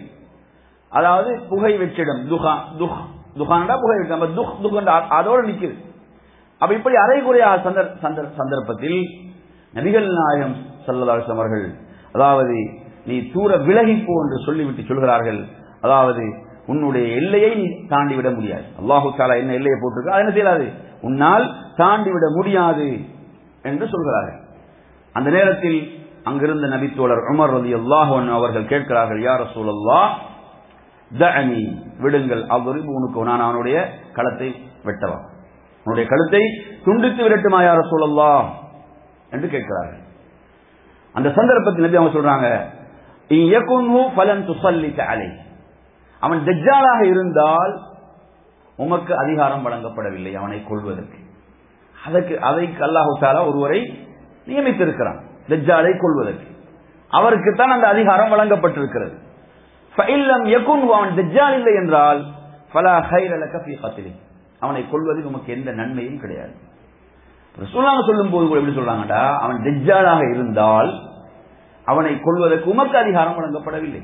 அதாவது புகை வெற்றிடம் துகா துக் துகாண்டா புகை வெற்றிடம் அப்ப துக் துக் அதோடு நிக்குது அப்ப இப்படி அரைகுறையா சந்தர்ப்பத்தில் நபிகள் நாயகம் சல்லதாசம் அவர்கள் அதாவது நீ தூர விலகிப்போ என்று சொல்லிவிட்டு சொல்கிறார்கள் அதாவது உன்னுடைய எல்லையை நீ தாண்டி விட முடியாது அல்லாஹு தாலா என்ன எல்லையை போட்டிருக்க அது என்ன செய்யாது உன்னால் தாண்டி விட முடியாது என்று சொல்கிறார்கள் அந்த நேரத்தில் அங்கிருந்த நபித்தோழர் உமர் ரதி அல்லாஹன் அவர்கள் கேட்கிறார்கள் யார் சூழல்லா தனி விடுங்கள் அவ்வறிவு உனக்கு நான் அவனுடைய களத்தை வெட்டவா உன்னுடைய கழுத்தை துண்டித்து விரட்டுமா யார சூழல்லா என்று கேட்கிறார்கள் அந்த சந்தர்ப்பத்தில் நபி அவங்க சொல்றாங்க பலன் துசல்லித்த அலை அவன் தஜ்ஜாலாக இருந்தால் உமக்கு அதிகாரம் வழங்கப்படவில்லை அவனை கொள்வதற்கு அதற்கு அதை அல்லாஹு தாலா ஒருவரை நியமித்திருக்கிறான் தஜ்ஜாலை கொள்வதற்கு அவருக்குத்தான் அந்த அதிகாரம் வழங்கப்பட்டிருக்கிறது ஃபைல்லம் யகுன் அவன் தஜ்ஜால் இல்லை என்றால் ஃபலா ஹைர லக ஃபீ கத்லி அவனை கொல்வதில் நமக்கு எந்த நன்மையும் கிடையாது ரசூலுல்லாஹ் சொல்லும் போது கூட எப்படி சொல்றாங்கடா அவன் தஜ்ஜாலாக இருந்தால் அவனை கொல்வதற்கு உமக்கு அதிகாரம் வழங்கப்படவில்லை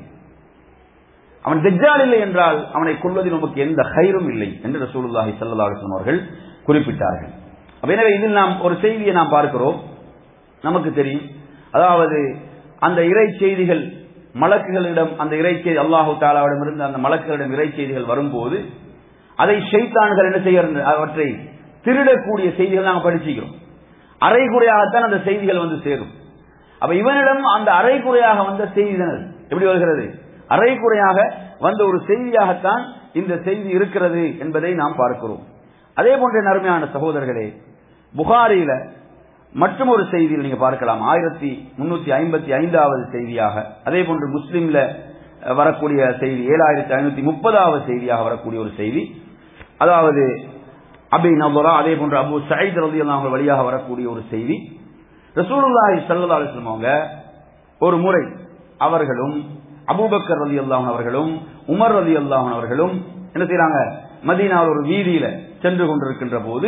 அவன் தஜ்ஜால் இல்லை என்றால் அவனை கொல்வதில் நமக்கு எந்த ஹைரும் இல்லை என்று ரசூலுல்லாஹி ஸல்லல்லாஹு அலைஹி வஸல்லம் அவர்கள் குறிப்பிட்டார்கள் அப்ப எனவே இதில் நாம் ஒரு செய்தியை நாம் பார்க்கிறோம் நமக்கு தெரியும் அதாவது அந்த இறை செய்திகள் மலக்குகளிடம் அந்த இறை செய்தி அல்லாஹு தாலாவிடமிருந்து அந்த மலக்குகளிடம் இறை செய்திகள் வரும்போது அதை ஷைத்தான்கள் என்ன செய்ய அவற்றை திருடக்கூடிய செய்திகள் நாங்கள் படிச்சுக்கிறோம் அரைகுறையாகத்தான் அந்த செய்திகள் வந்து சேரும் அப்ப இவனிடம் அந்த அரைகுறையாக வந்த செய்தி தானே அது. எப்படி வருகிறது அரைகுறையாக வந்த ஒரு செய்தியாகத்தான் இந்த செய்தி இருக்கிறது என்பதை நாம் பார்க்கிறோம் அதே போன்ற நறுமையான சகோதரர்களே புகாரியில மற்றும் ஒரு செய்தியில் நீங்க பார்க்கலாம் ஆயிரத்தி முன்னூத்தி ஐம்பத்தி ஐந்தாவது செய்தியாக அதே போன்று முஸ்லிம்ல அஹ், வரக்கூடிய செய்தி ஏழாயிரத்தி ஐநூத்தி முப்பதாவது செய்தியாக வரக்கூடிய ஒரு செய்தி அதாவது அபி நபுரா அதே போன்று அபு சயீத் ரலியல்லாஹு அன்ஹு வழியாக வரக்கூடிய ஒரு செய்தி ரசூலுல்லாஹி ஸல்லல்லாஹு அலைஹி வஸல்லம் அவங்க ஒரு முறை அவர்களும் அபூபக்கர் ரலியல்லாஹு அன்ஹு அவர்களும் உமர் ரலியல்லாஹு அன்ஹு அவர்களும் என்ன செய்றாங்க மதீனாவில் ஒரு வீதியில சென்று கொண்டிருக்கின்ற போது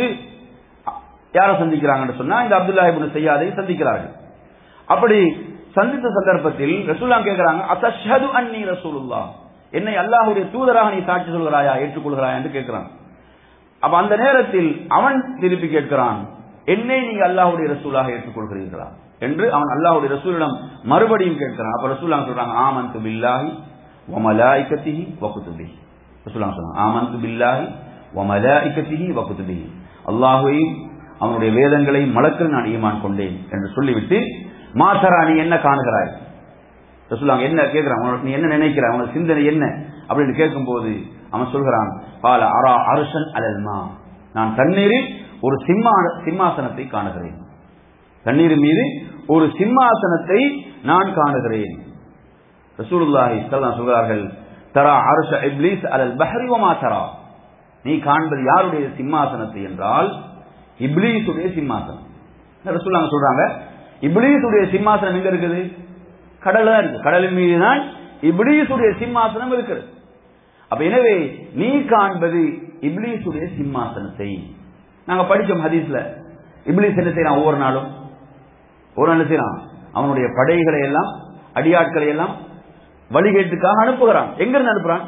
யாரை சந்திக்கிறாங்கன்னு சொன்னா இந்த அப்துல்லா இப்னு சையாதை சந்திக்கிறார்கள் அப்படி சந்தித்த சந்தர்ப்பத்தில் ரசூல்லா கேட்கிறாங்க அத்தஷஹது அன்னி ரசூலுல்லா என்னை அல்லாஹ்வுடைய தூதராக நீ சாட்சி சொல்கிறாயா ஏற்றுக்கொள்கிறாயா என்று கேட்கிறான் அப்ப அந்த நேரத்தில் அவன் திருப்பி கேட்கிறான் என்னை நீங்க அல்லாஹ்வுடைய ரசூலாக ஏற்றுக்கொள்கிறீர்களா என்று அவன் அல்லாஹ்வுடைய ரசூலிடம் மறுபடியும் கேட்கிறான் அப்ப ரசூல்லா சொல்றாங்க ஆமன்து பில்லாஹி வ மலாயிகத்திஹி வ குதுபிஹி ரசூல்லா சொல்றாங்க ஆமன்து பில்லாஹி வ மலாயிகத்திஹி வ குதுபிஹி அல்லாஹ்வையும் அவனுடைய வேதங்களையும் மலக்கள் நான் ஈமான் கொண்டேன் என்று சொல்லிவிட்டு மாசரா நீ என்ன காணுகிறாய் ரசூலுல்லாஹ் என்ன கேட்கிறான் உனக்கு நீ என்ன நினைக்கிறாய் உனக்கு சிந்தனை என்ன அப்படின்னு கேட்கும்போது அவன் சொல்கிறான் பால அரா அருஷன் அலல்மா நான் தண்ணீரில் ஒரு சிம்மா சிம்மாசனத்தை காணுகிறேன் தண்ணீர் மீது ஒரு சிம்மாசனத்தை நான் காணுகிறேன் ரசூலுல்லாஹி ஸல்லல்லாஹு சொல்கிறார்கள் தரா அருஷ இப்லீஸ் அலல் பஹரி வமா தரா நீ காண்பது யாருடைய சிம்மாசனத்தை என்றால் இப்லீஸுடைய சிம்மாசனம் ரசூலுல்லாஹ் சொல்றாங்க இப்லீஸுடைய சிம்மாசனம் எங்க இருக்குது கடல்ல தான் இருக்கு கடலின் மீது தான் இப்லீஸுடைய சிம்மாசனம் இருக்கிறது அப்ப எனவே நீ காண்பது இப்லீஸுடைய சிம்மாசனத்தை நாங்க படிச்சோம் ஹதீஸ்ல இப்லீஸ் என்ன செய்யறான் ஒவ்வொரு நாளும் ஒரு நாள் என்ன செய்யறான் அவனுடைய படைகளை எல்லாம் அடியாட்களை எல்லாம் வழிகேட்டுக்காக அனுப்புகிறான் எங்கிருந்து அனுப்புறான்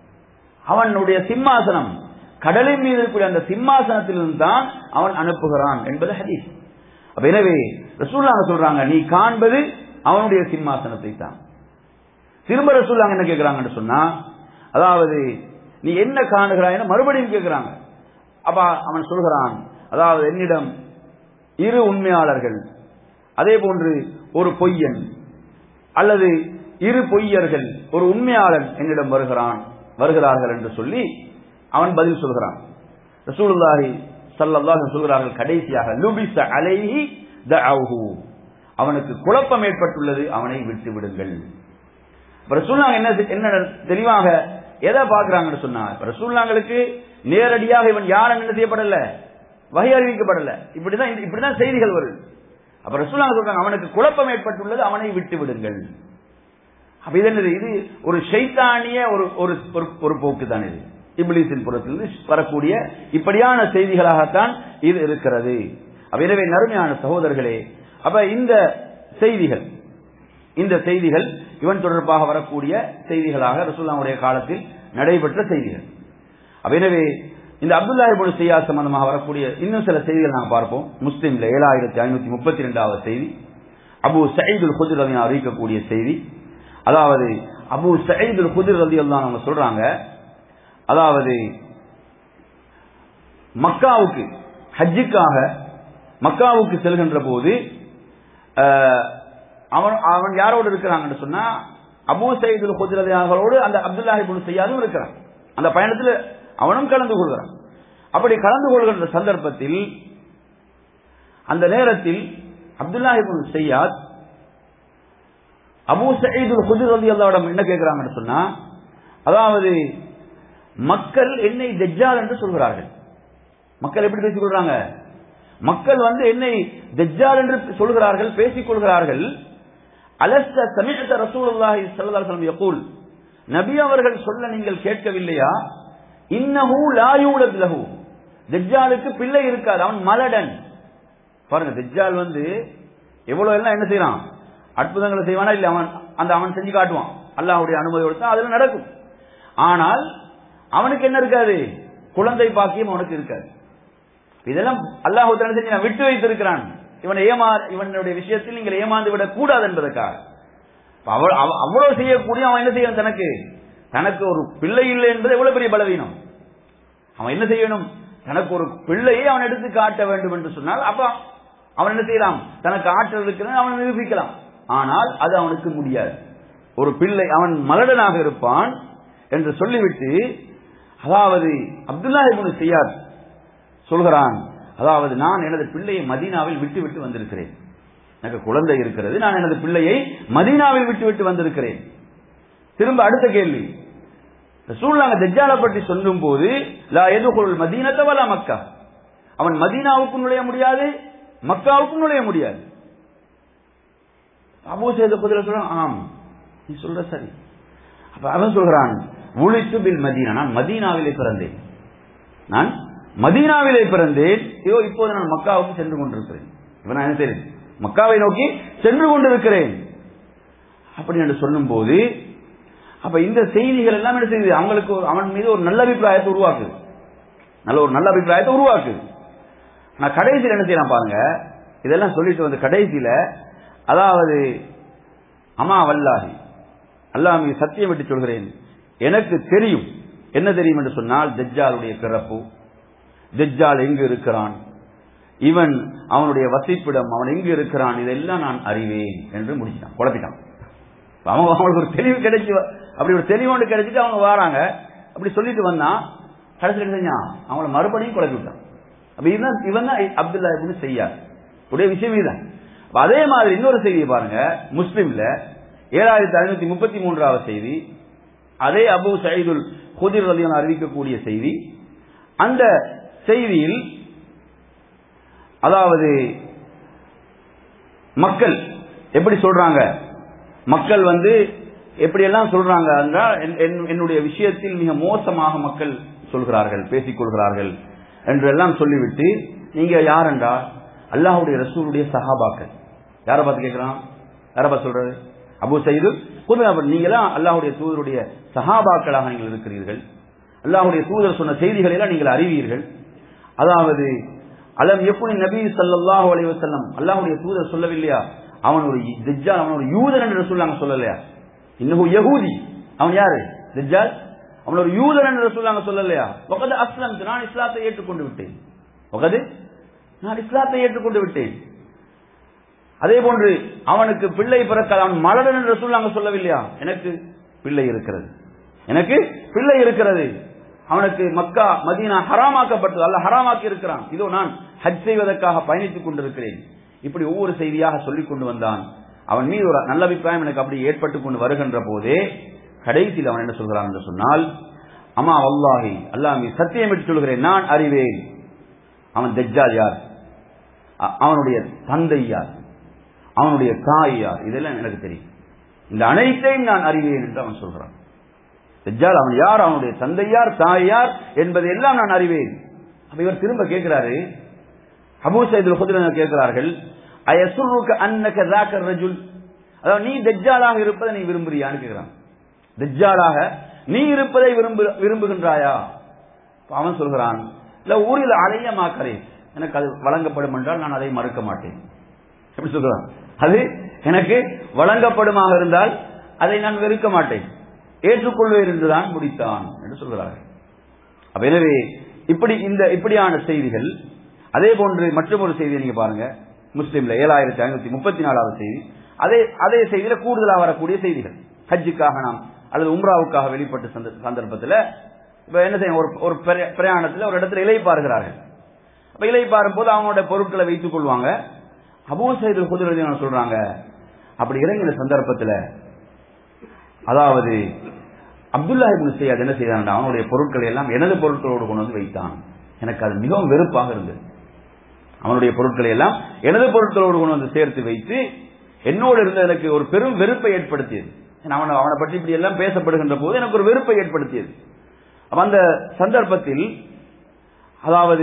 அவனுடைய சிம்மாசனம் கடலின் மீது இருக்கக்கூடிய அந்த சிம்மாசனத்திலிருந்து தான் அவன் அனுப்புகிறான் என்பது ஹதீஸ் அப்ப எனவே ரசூல்லாங்க சொல்றாங்க நீ காண்பது அவனுடைய சிம்மாசனத்தை தான் திரும்ப ரசூல்லாங்க என்ன கேட்கிறாங்கன்னு சொன்னா அதாவது நீ என்ன காணுகிறாய் மறுபடியும் கேட்கிறாங்க அப்ப அவன் சொல்கிறான் அதாவது என்னிடம் இரு உண்மையாளர்கள் அதே போன்று ஒரு பொய்யன் அல்லது இரு பொய்யர்கள் ஒரு உண்மையாளன் என்னிடம் வருகிறான் வருகிறார்கள் என்று சொல்லி அவன் பதில் சொல்கிறான் ரசூலுல்லாஹி ஸல்லல்லாஹு சொல்கிறார்கள் கடைசியாக லுபிஸ அலைஹி தஅவுஹு அவனுக்கு குழப்பம் ஏற்பட்டுள்ளது அவனை விட்டு விடுங்கள் ரசூல்லாங்க என்ன என்ன தெளிவாக எதை பாக்குறாங்கன்னு சொன்னா ரசூல்லாங்களுக்கு நேரடியாக இவன் யாரும் என்ன செய்யப்படல வகை அறிவிக்கப்படல இப்படிதான் இப்படிதான் செய்திகள் வருது அப்ப ரசூல்லாங்க சொல்றாங்க அவனுக்கு குழப்பம் ஏற்பட்டுள்ளது அவனை விட்டு விடுங்கள் அப்ப இது என்னது இது ஒரு ஷைத்தானிய ஒரு ஒரு ஒரு போக்கு தான் இது இப்லீஸின் புறத்திலிருந்து வரக்கூடிய இப்படியான செய்திகளாகத்தான் இது இருக்கிறது அப்ப எனவே நறுமையான சகோதரர்களே அப்ப இந்த செய்திகள் இந்த செய்திகள் இவன் தொடர்பாக வரக்கூடிய செய்திகளாக ரசூல்லாவுடைய காலத்தில் நடைபெற்ற செய்திகள் அப்ப எனவே இந்த அப்துல்லாஹிபுல் செய்யா சம்பந்தமாக வரக்கூடிய இன்னும் சில செய்திகள் நாங்கள் பார்ப்போம் முஸ்லீம்ல ஏழாயிரத்தி ஐநூத்தி முப்பத்தி ரெண்டாவது செய்தி அபு சயீதுல் குதிர் ரவி அறிவிக்கக்கூடிய செய்தி அதாவது அபு சயீதுல் குதிர் ரதி எல்லாம் அவங்க சொல்றாங்க அதாவது மக்காவுக்கு ஹஜ்ஜுக்காக மக்காவுக்கு செல்கின்ற போது அவன் அவன் யாரோடு இருக்கிறாங்கன்னு சொன்னா அபு சயீதுல் குதிரதியார்களோடு அந்த அப்துல்லாஹிபுல் செய்யாதும் இருக்கிறான் அந்த பயணத்தில் அவனும் கலந்து கொள்கிறான் அப்படி கலந்து கொள்கின்ற சந்தர்ப்பத்தில் அந்த நேரத்தில் அப்துல்லாஹிபுல் செய்யாத் அபு சயீதுல் குதிர் ரதி அல்லாவிடம் என்ன கேட்கிறாங்கன்னு சொன்னா அதாவது மக்கள் என்னை தெஜ்ஜால் என்று சொல்கிறார்கள் மக்கள் எப்படி பேசிக் கொள்றாங்க மக்கள் வந்து என்னை தெஜ்ஜால் என்று சொல்கிறார்கள் பேசிக் கொள்கிறார்கள் அலஸ்த சமித்த ரசூலுல்லாஹி ஸல்லல்லாஹு அலைஹி வஸல்லம் யகூல் நபி அவர்கள் சொல்ல நீங்கள் கேட்கவில்லையா இன்னஹு லா யூலத் லஹு தஜ்ஜாலுக்கு பிள்ளை இருக்காது அவன் மலடன் பாருங்க தஜ்ஜால் வந்து எவ்வளவு எல்லாம் என்ன செய்யறான் அற்புதங்களை செய்வானா இல்ல அவன் அந்த அவன் செஞ்சு காட்டுவான் அல்லாஹ்வுடைய அனுமதியோடு தான் அதுல நடக்கும் ஆனால் அவனுக்கு என்ன இருக்காது குழந்தை பாக்கியம் அவனுக்கு இருக்காது இதெல்லாம் அல்லாஹ் செஞ்சு நான் விட்டு வைத்திருக்கிறான் இவனை ஏமா இவனுடைய விஷயத்தில் நீங்கள் ஏமாந்து விடக் கூடாது என்பதற்காக அப்ப அவ- அவ- அவ்வளவு செய்யக்கூடிய அவன் என்ன செய்யணும் தனக்கு தனக்கு ஒரு பிள்ளை இல்லை என்பது எவ்வளவு பெரிய பலவீனம் அவன் என்ன செய்யணும் தனக்கு ஒரு பிள்ளையை அவன் எடுத்து காட்ட வேண்டும் என்று சொன்னால் அப்ப அவன் என்ன செய்யலாம் தனக்கு ஆற்றல் இருக்கிறது அவன் நிரூபிக்கலாம் ஆனால் அது அவனுக்கு முடியாது ஒரு பிள்ளை அவன் மலடனாக இருப்பான் என்று சொல்லிவிட்டு அதாவது அப்துல்லா இப்னு செய்யார் சொல்கிறான் அதாவது நான் எனது பிள்ளையை மதீனாவில் விட்டு விட்டு வந்திருக்கிறேன் எனக்கு குழந்தை இருக்கிறது நான் எனது பிள்ளையை மதீனாவில் விட்டு விட்டு வந்திருக்கிறேன் திரும்ப அடுத்த கேள்வி ரசூலுல்லாஹ் தஜ்ஜாலை பற்றி சொல்லும் போது லா எதுகுல் மதீனத்த வலா மக்கா அவன் மதீனாவுக்கும் நுழைய முடியாது மக்காவுக்கும் நுழைய முடியாது அபூ செய்த பதில சொல்றான் ஆம் நீ சொல்ற சரி அப்ப அவன் சொல்கிறான் உளித்து பில் மதீனா நான் மதீனாவிலே பிறந்தேன் நான் மதீனாவிலே பிறந்தேன் ஐயோ இப்போது நான் மக்காவுக்கு சென்று கொண்டிருக்கிறேன் இப்ப நான் என்ன செய்றேன் மக்காவை நோக்கி சென்று கொண்டிருக்கிறேன் அப்படி என்று சொல்லும் போது அப்ப இந்த செய்திகள் எல்லாம் என்ன செய்யுது அவங்களுக்கு ஒரு- அவன் மீது ஒரு நல்ல அபிப்பிராயத்தை உருவாக்குது நல்ல ஒரு நல்ல அபிப்பிராயத்தை உருவாக்குது நான் கடைசியில் என்ன செய்யலாம் பாருங்க இதெல்லாம் சொல்லிட்டு வந்து கடைசியில அதாவது அம்மா வல்லாஹி அல்லாஹ் மீது சத்தியம் விட்டு சொல்கிறேன் எனக்கு தெரியும் என்ன தெரியும் என்று சொன்னால் தஜ்ஜாலுடைய பிறப்பு தஜ்ஜால் எங்கு இருக்கிறான் இவன் அவனுடைய வசிப்பிடம் அவன் எங்கு இருக்கிறான் இதெல்லாம் நான் அறிவேன் என்று முடிச்சிட்டான் குழப்பிட்டான் இப்ப அவங்க அவங்களுக்கு ஒரு தெளிவு கிடைச்சு வ- அப்படி ஒரு தெளிவு ஒன்று கிடைச்சிட்டு அவங்க வராங்க அப்படி சொல்லிட்டு வந்தான் கடைசி என்ன செஞ்சான் அவங்கள மறுபடியும் குழப்பி விட்டான் அப்ப இதுதான் இவன் தான் அப்துல்லா இப்னு செய்யார் உடைய விஷயம் இதுதான் அப்ப அதே மாதிரி இன்னொரு செய்தியை பாருங்க முஸ்லிம்ல ஏழாயிரத்தி ஐநூத்தி முப்பத்தி மூன்றாவது செய்தி அதே அபு சயீதுல் ஹுதிர் ரலியன் அறிவிக்கக்கூடிய செய்தி அந்த செய்தியில் அதாவது மக்கள் எப்படி சொல்றாங்க மக்கள் வந்து எப்படியெல்லாம் சொல்றாங்க என்றால் என்- என்- என்னுடைய விஷயத்தில் மிக மோசமாக மக்கள் சொல்கிறார்கள் பேசிக் கொள்கிறார்கள் என்றெல்லாம் சொல்லிவிட்டு நீங்க யார் என்றால் அல்லாஹ்வுடைய ரசூலுடைய சஹாபாக்கள் யாரை பார்த்து கேட்கிறான் யாரை பார்த்து சொல்றது அபு சைது நீங்க தான் அல்லாஹ்வுடைய தூதருடைய சஹாபாக்களாக நீங்கள் இருக்கிறீர்கள் அல்லாஹ்வுடைய தூதர் சொன்ன செய்திகளை எல்லாம் நீங்கள் அறிவீர்கள் அதாவது அலம் எப்படி நபி ஸல்லல்லாஹு அலைஹி வஸல்லம் அல்லாஹ்வுடைய தூதர் சொல்லவில்லையா அவன் ஒரு தஜ்ஜால் அவன் ஒரு யூதன் என்று சொல்லாங்க சொல்லலையா இன்னும் யகூதி அவன் யாரு தஜ்ஜால் அவன் ஒரு யூதன் என்று சொல்லாங்க சொல்லலையா வகது அஸ்லம் நான் இஸ்லாத்தை ஏற்றுக்கொண்டு விட்டேன் வகது நான் இஸ்லாத்தை ஏற்றுக்கொண்டு விட்டேன் அதே போன்று அவனுக்கு பிள்ளை பிறக்காது அவன் மலடன் என்று சொல்லாங்க சொல்லவில்லையா எனக்கு பிள்ளை இருக்கிறது எனக்கு பிள்ளை இருக்கிறது அவனுக்கு மக்கா மதீனா ஹராமாக்கப்பட்டது அல்ல ஹராமாக்கி இருக்கிறான் இதோ நான் ஹஜ் செய்வதற்காக பயணித்துக் கொண்டிருக்கிறேன் இப்படி ஒவ்வொரு செய்தியாக சொல்லிக் கொண்டு வந்தான் அவன் மீது ஒரு நல்ல அபிப்பிராயம் எனக்கு அப்படி ஏற்பட்டுக் கொண்டு வருகின்ற போதே கடைசியில் அவன் என்ன சொல்கிறான் என்று சொன்னால் அம்மா வல்லாஹி அல்லாஹ் மீது சத்தியமிட்டு சொல்கிறேன் நான் அறிவேன் அவன் தஜ்ஜால் யார் அ- அவனுடைய தந்தை யார் அவனுடைய தாய் யார் இதெல்லாம் எனக்கு தெரியும் இந்த அனைத்தையும் நான் அறிவேன் என்று அவன் சொல்றான் தஜ்ஜால் அவன் யார் அவனுடைய தந்தை யார் தாய் யார் என்பதை எல்லாம் நான் அறிவேன் அப்ப இவர் திரும்ப கேட்கிறாரு அபூ சைதுல் குதிரை கேட்கிறார்கள் அயசுருக்க அன்னக தாக்கர் ரஜுல் அதாவது நீ தஜ்ஜாலாக இருப்பதை நீ விரும்புறியான்னு கேட்கிறான் தஜ்ஜாலாக நீ இருப்பதை விரும்பு விரும்புகின்றாயா அப்ப அவன் சொல்கிறான் இல்ல ஊரில் அலைய மாக்கரே எனக்கு அது வழங்கப்படும் என்றால் நான் அதை மறுக்க மாட்டேன் எப்படி சொல்றான் அது எனக்கு வழங்கப்படுமாக இருந்தால் அதை நான் வெறுக்க மாட்டேன் ஏற்றுக்கொள்வேன் என்றுதான் முடித்தான் என்று சொல்கிறார்கள் அப்ப எனவே இப்படி இந்த இப்படியான செய்திகள் அதே போன்று மற்றொரு செய்தியை நீங்க பாருங்க முஸ்லீம்ல ஏழாயிரத்தி ஐநூத்தி முப்பத்தி நாலாவது செய்தி அதே அதே செய்தியில கூடுதலாக வரக்கூடிய செய்திகள் ஹஜ்ஜுக்காக நாம் அல்லது உம்ராவுக்காக வெளிப்பட்ட சந்த- சந்தர்ப்பத்துல இப்ப என்ன செய்யும் ஒரு ஒரு பிரயா- பிரயாணத்துல ஒரு இடத்துல இலை பாருகிறார்கள் அப்ப இலை பாரும் போது அவங்களோட பொருட்களை வைத்துக் கொள்வாங்க அபூ சைதுல் குதிரை சொல்றாங்க அப்படி இறங்கின சந்தர்ப்பத்துல அதாவது அப்துல்லா இப்னு சையத் என்ன செய்தான் அவனுடைய பொருட்களை எல்லாம் எனது பொருட்களோடு கொண்டு வந்து வைத்தான் எனக்கு அது மிகவும் வெறுப்பாக இருந்தது அவனுடைய பொருட்களை எல்லாம் எனது பொருட்களோடு கொண்டு வந்து சேர்த்து வைத்து என்னோடு இருந்த எனக்கு ஒரு பெரும் வெறுப்பை ஏற்படுத்தியது அவனை அவனை பற்றி இப்படி எல்லாம் பேசப்படுகின்ற போது எனக்கு ஒரு வெறுப்பை ஏற்படுத்தியது அப்ப அந்த சந்தர்ப்பத்தில் அதாவது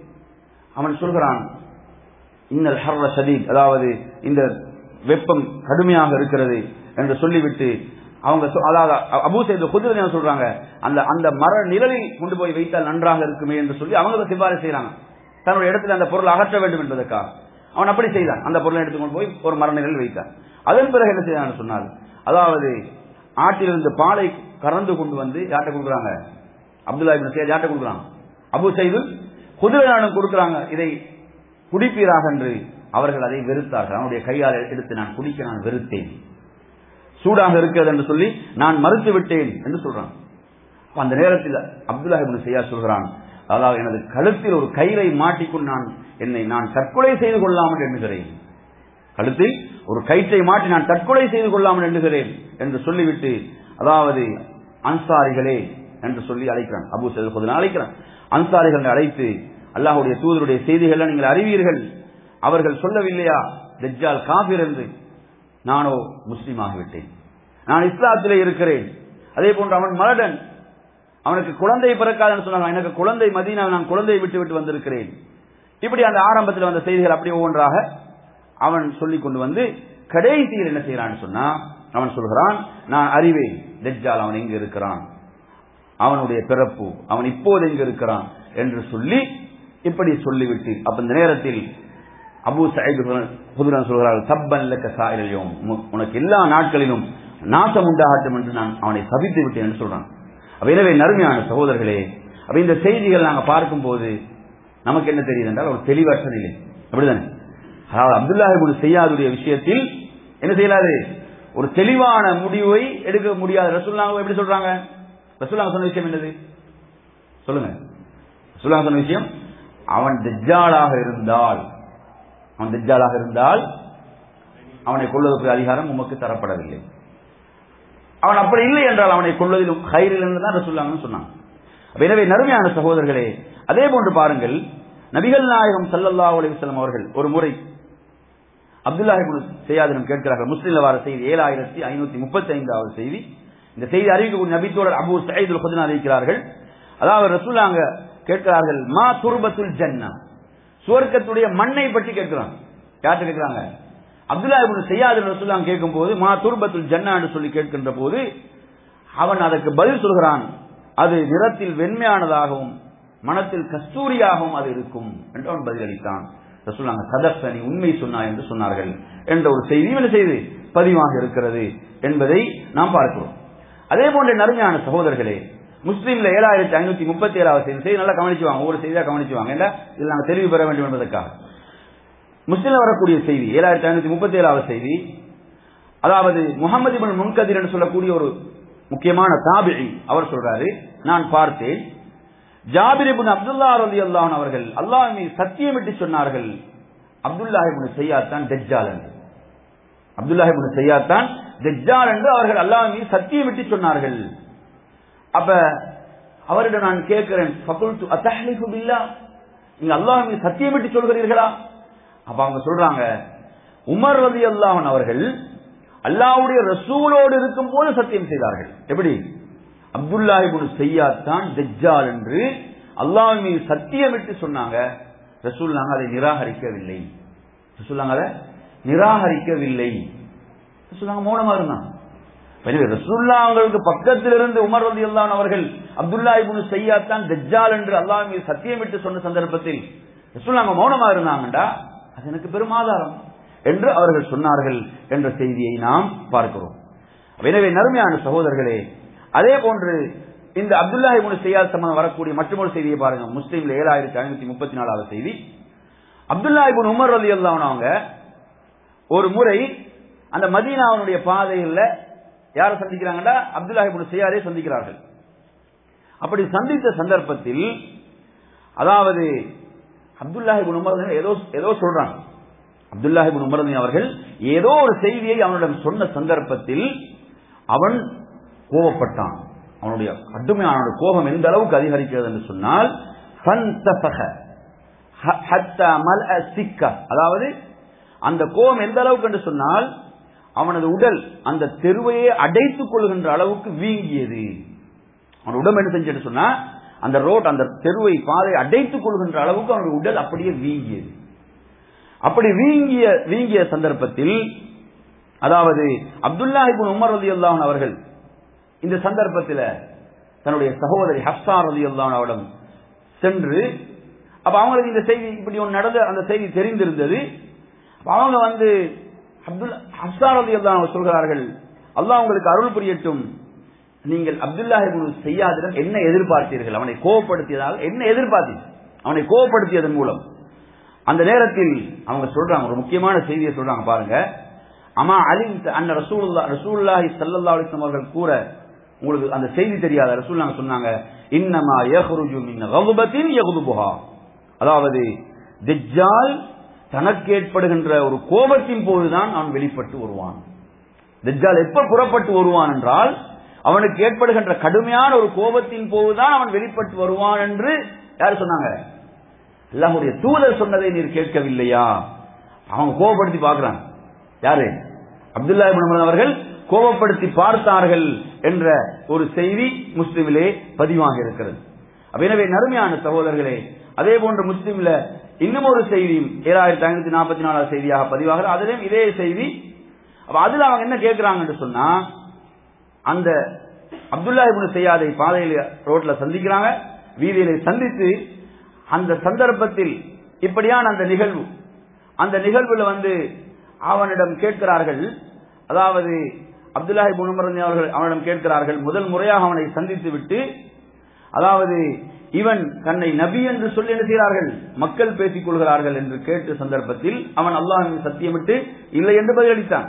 அவன் சொல்கிறான் இன்னல் ஹர்ர ஷதீத் அதாவது இந்த வெப்பம் கடுமையாக இருக்கிறது என்று சொல்லிவிட்டு அவங்க சொ- அதாவது அபூ செய்த குதிரை சொல்றாங்க அந்த அந்த மர நிழலில் கொண்டு போய் வைத்தால் நன்றாக இருக்குமே என்று சொல்லி அவங்க சிபாரிசு செய்யறாங்க தன்னுடைய இடத்துல அந்த பொருளை அகற்ற வேண்டும் என்பதற்காக அவன் அப்படி செய்தான் அந்த பொருளை எடுத்துக்கொண்டு போய் ஒரு மர நிழலில் வைத்தான் அதன் பிறகு என்ன செய்தான் சொன்னால் அதாவது ஆட்டிலிருந்து பாலை கறந்து கொண்டு வந்து யார்கிட்ட கொடுக்குறாங்க அப்துல்லா இப்னு சையத் யார்கிட்ட கொடுக்குறாங்க அபு செய்து குதிரை நானும் கொடுக்குறாங்க இதை குடிப்பீராக என்று அவர்கள் அதை வெறுத்தார்கள் அவனுடைய கையால் எடுத்து நான் குடிக்க நான் வெறுத்தேன் சூடாக இருக்கிறது என்று சொல்லி நான் மறுத்து விட்டேன் என்று சொல்றான் அப்ப அந்த நேரத்தில் அப்துல்லா இப்னு செய்யா சொல்கிறான் அதாவது எனது கழுத்தில் ஒரு கயிறை மாட்டிக்கொண்டு நான் என்னை நான் தற்கொலை செய்து கொள்ளாமல் எண்ணுகிறேன் கழுத்தில் ஒரு கயிற்றை மாட்டி நான் தற்கொலை செய்து கொள்ளாமல் எண்ணுகிறேன் என்று சொல்லிவிட்டு அதாவது அன்சாரிகளே என்று சொல்லி அழைக்கிறான் அபு சைது அழைக்கிறான் அன்சாரிகளை அழைத்து அல்லாஹ்வுடைய தூதருடைய செய்திகளை நீங்கள் அறிவீர்கள் அவர்கள் சொல்லவில்லையா தஜ்ஜால் காபிர் என்று நானோ முஸ்லீம் ஆகிவிட்டேன் நான் இஸ்லாத்திலே இருக்கிறேன் அதே போன்று அவன் மலடன் அவனுக்கு குழந்தை பிறக்காதுன்னு சொன்னாங்க எனக்கு குழந்தை மதீனா நான் குழந்தையை விட்டு விட்டு வந்திருக்கிறேன் இப்படி அந்த ஆரம்பத்தில் வந்த செய்திகள் அப்படியே ஒவ்வொன்றாக அவன் சொல்லிக் கொண்டு வந்து கடைசியில் என்ன செய்யறான்னு சொன்னா அவன் சொல்கிறான் நான் அறிவேன் தஜ்ஜால் அவன் எங்க இருக்கிறான் அவனுடைய பிறப்பு அவன் இப்போது எங்க இருக்கிறான் என்று சொல்லி இப்படி சொல்லிவிட்டு அப்ப இந்த நேரத்தில் அபு சயீத் புதுரன் சொல்கிறார்கள் தப்பன் லக்க சாயிலையும் உனக்கு எல்லா நாட்களிலும் நாசம் உண்டாகட்டும் என்று நான் அவனை சபித்து விட்டேன் என்று சொல்றான் அப்ப எனவே நறுமையான சகோதரர்களே அப்ப இந்த செய்திகள் நாங்க பார்க்கும்போது நமக்கு என்ன தெரியுது என்றால் ஒரு தெளிவற்ற நிலை அப்படிதானே அதாவது அப்துல்லாஹிபுல் செய்யாதுடைய விஷயத்தில் என்ன செய்யலாது ஒரு தெளிவான முடிவை எடுக்க முடியாது ரசூல்லாங்க எப்படி சொல்றாங்க ரசூல்லாங்க சொன்ன விஷயம் என்னது சொல்லுங்க ரசூல்லாங்க சொன்ன விஷயம் அவன் தெஜ்ஜாலாக இருந்தால் அவன் தெஜ்ஜாலாக இருந்தால் அவனை கொள்வதற்கு அதிகாரம் உமக்கு தரப்படவில்லை அவன் அப்படி இல்லை என்றால் அவனை கொள்வதிலும் கயிறில் இருந்து தான் ரசூல்லாங்கன்னு சொன்னாங்க அப்ப எனவே நறுமையான சகோதரர்களே அதே போன்று பாருங்கள் நபிகள் நாயகம் ஸல்லல்லாஹு அலைஹி வஸல்லம் அவர்கள் ஒரு முறை அப்துல்லாஹிபுல் செய்யாதினம் கேட்கிறார்கள் முஸ்லிம்ல வார செய்தி ஏழாயிரத்தி ஐநூத்தி முப்பத்தி ஐந்தாவது செய்தி இந்த செய்தி அறிவிக்கக்கூடிய நபித்தோடர் அபு சயீதுல் குதினா அறிவிக்கிறார்கள் அதாவது ரசூலாங்க கேட்கிறார்கள் மா துர்பத்துல் ஜன்னா சுவர்க்கத்துடைய மண்ணை பற்றி கேட்கிறாங்க யார்கிட்ட கேட்கிறாங்க அப்துல்லா இப்னு செய்யாதின் ரசூலாங்க கேட்கும் போது மா துர்பத்துல் ஜன்னா என்று சொல்லி கேட்கின்ற போது அவன் அதற்கு பதில் சொல்கிறான் அது நிறத்தில் வெண்மையானதாகவும் மனத்தில் கஸ்தூரியாகவும் அது இருக்கும் என்று அவன் பதிலளித்தான் ரசூலாங்க சதப்த நீ உண்மை சொன்னாய் என்று சொன்னார்கள் என்ற ஒரு செய்தி என்ன செய்து பதிவாக இருக்கிறது என்பதை நாம் பார்க்கிறோம் அதே போன்ற நறுமையான சகோதரர்களே முஸ்லீம்ல ஏழாயிரத்தி ஐநூத்தி முப்பத்தி ஏழாவது செய்தி செய்தி நல்லா கவனிச்சுவாங்க ஒவ்வொரு செய்தியா கவனிச்சுவாங்க ஏன்னா இதில் நாங்கள் தெளிவு பெற வேண்டும் என்பதற்காக முஸ்லீம்ல வரக்கூடிய செய்தி ஏழாயிரத்தி ஐநூத்தி முப்பத்தி ஏழாவது செய்தி அதாவது முகமது இபின் முன்கதிர் என்று சொல்லக்கூடிய ஒரு முக்கியமான தாபிழி அவர் சொல்றாரு நான் பார்த்தேன் ஜாபிர் இப்னு அப்துல்லா ரலியல்லாஹு அவர்கள் அல்லாஹ் மீது சத்தியமிட்டு சொன்னார்கள் அப்துல்லாஹ் இப்னு செய்யாத் தான் தஜ்ஜால் என்று அப்துல்லாஹ் இப்னு செய்யாத் தான் தஜ்ஜால் என்று அவர்கள் அல்லாஹ் மீது சத்தியமிட்டு சொன்னார்கள் அப்ப அவரிடம் நான் கேட்கிறேன் ஃபகுல்து அத்தஹ்லிஃபு பில்லாஹ் நீங்க அல்லாஹ் மீது சத்தியமிட்டு சொல்கிறீர்களா அப்ப அவங்க சொல்றாங்க உமர் ரலியல்லாஹு அவர்கள் அல்லாஹ்வுடைய ரசூலோடு இருக்கும் போது சத்தியம் செய்தார்கள் எப்படி அப்துல்லாஹிபுன் செய்யாத் தான் தஜ்ஜால் என்று அல்லாஹ் மீது சத்தியமிட்டு சொன்னாங்க ரசூல் நாங்க அதை நிராகரிக்கவில்லை ரசூல் அதை நிராகரிக்கவில்லை ரசூல் மௌனமா இருந்தாங்க எனவே ரசூல்லா அவங்களுக்கு பக்கத்தில் இருந்து உமர் ரதி அல்லான் அவர்கள் அப்துல்லா இபுன் செய்யாத் தான் தஜ்ஜால் என்று அல்லாஹ் மீது சத்தியமிட்டு சொன்ன சந்தர்ப்பத்தில் ரசூல்லாங்க மௌனமா இருந்தாங்கடா அது எனக்கு பெரும் ஆதாரம் என்று அவர்கள் சொன்னார்கள் என்ற செய்தியை நாம் பார்க்கிறோம் எனவே நறுமையான சகோதரர்களே அதே போன்று இந்த அப்துல்லா இபுன் செய்யாத் சம்பந்தம் வரக்கூடிய மற்றொரு செய்தியை பாருங்க முஸ்லீம்ல ஏழாயிரத்தி ஐநூத்தி முப்பத்தி நாலாவது செய்தி அப்துல்லா இபுன் உமர் அலி அல்லான் அவங்க ஒரு முறை அந்த மதீனாவுடைய பாதையில் யாரை சந்திக்கிறாங்கன்னா அப்துல்லா இபுன் செய்யாதே சந்திக்கிறார்கள் அப்படி சந்தித்த சந்தர்ப்பத்தில் அதாவது அப்துல்லாஹிபின் உமர் ஏதோ ஏதோ சொல்றாங்க அப்துல்லாஹிபின் உமர் அவர்கள் ஏதோ ஒரு செய்தியை அவனிடம் சொன்ன சந்தர்ப்பத்தில் அவன் கோபப்பட்டான் அவனுடைய கடுமையான அவனுடைய கோபம் எந்த அளவுக்கு அதிகரிக்கிறது என்று சொன்னால் அதாவது அந்த கோபம் எந்த அளவுக்கு என்று சொன்னால் அவனது உடல் அந்த தெருவையே அடைத்துக் கொள்கின்ற அளவுக்கு வீங்கியது அவன் உடம்பு என்ன செஞ்சு சொன்னா அந்த ரோட் அந்த தெருவை பாதை அடைத்துக் கொள்கின்ற அளவுக்கு அவனுடைய உடல் அப்படியே வீங்கியது அப்படி வீங்கிய வீங்கிய சந்தர்ப்பத்தில் அதாவது அப்துல்லா இபின் உமர் ரதி அவர்கள் இந்த சந்தர்ப்பத்தில் தன்னுடைய சகோதரி ஹப்சா ரதி அவரிடம் சென்று அப்ப அவங்களுக்கு இந்த செய்தி இப்படி ஒன்று நடந்த அந்த செய்தி தெரிந்திருந்தது அப்ப அவங்க வந்து அப்துல் ஹப்சா ரதி சொல்கிறார்கள் அல்லாஹ் உங்களுக்கு அருள் புரியட்டும் நீங்கள் அப்துல்லாஹிபின் செய்யாதிடம் என்ன எதிர்பார்த்தீர்கள் அவனை கோவப்படுத்தியதால் என்ன எதிர்பார்த்தீர்கள் அவனை கோவப்படுத்தியதன் மூலம் அந்த நேரத்தில் அவங்க சொல்றாங்க ஒரு முக்கியமான செய்தியை சொல்றாங்க பாருங்க அம்மா அலி அண்ணன் ரசூல்லா ரசூல்லாஹி சல்லல்லா அலிஸ்லாம் அவர்கள் கூற உங்களுக்கு அந்த செய்தி தெரியாத ரசூல் சொன்னாங்க இன்னமா யஹ்ருஜு மின் கவுபத்தின் யகுதுபுஹா அதாவது தெஜ்ஜால் தனக்கு ஏற்படுகின்ற ஒரு கோபத்தின் போதுதான் அவன் வெளிப்பட்டு வருவான் தெஜ்ஜால் எப்ப புறப்பட்டு வருவான் என்றால் அவனுக்கு ஏற்படுகின்ற கடுமையான ஒரு கோபத்தின் போதுதான் அவன் வெளிப்பட்டு வருவான் என்று யார் சொன்னாங்க அல்லாஹுடைய தூதர் சொன்னதை நீர் கேட்கவில்லையா அவங்க கோபப்படுத்தி பார்க்கிறான் யாரு அப்துல்லா இபின் அவர்கள் கோபப்படுத்தி பார்த்தார்கள் என்ற ஒரு செய்தி முஸ்லிமிலே பதிவாக இருக்கிறது அப்ப எனவே நறுமையான சகோதரர்களே அதே போன்று முஸ்லிம்ல இன்னும் ஒரு செய்தியும் ஏழாயிரத்தி ஐநூத்தி நாற்பத்தி நாலாவது செய்தியாக பதிவாக அதிலும் இதே செய்தி அப்ப அதுல அவங்க என்ன கேட்கிறாங்க என்று சொன்னா அந்த அப்துல்லா இபின் செய்யாதை பாதையில் ரோட்ல சந்திக்கிறாங்க வீதியில சந்தித்து அந்த சந்தர்ப்பத்தில் இப்படியான அந்த நிகழ்வு அந்த நிகழ்வுல வந்து அவனிடம் கேட்கிறார்கள் அதாவது அப்துல்லாஹி புனமரன் அவர்கள் அவனிடம் கேட்கிறார்கள் முதல் முறையாக அவனை சந்தித்து விட்டு அதாவது இவன் தன்னை நபி என்று சொல்லி என்ன செய்கிறார்கள் மக்கள் பேசிக் கொள்கிறார்கள் என்று கேட்ட சந்தர்ப்பத்தில் அவன் அல்லாஹின் சத்தியமிட்டு இல்லை என்று பதிலளித்தான்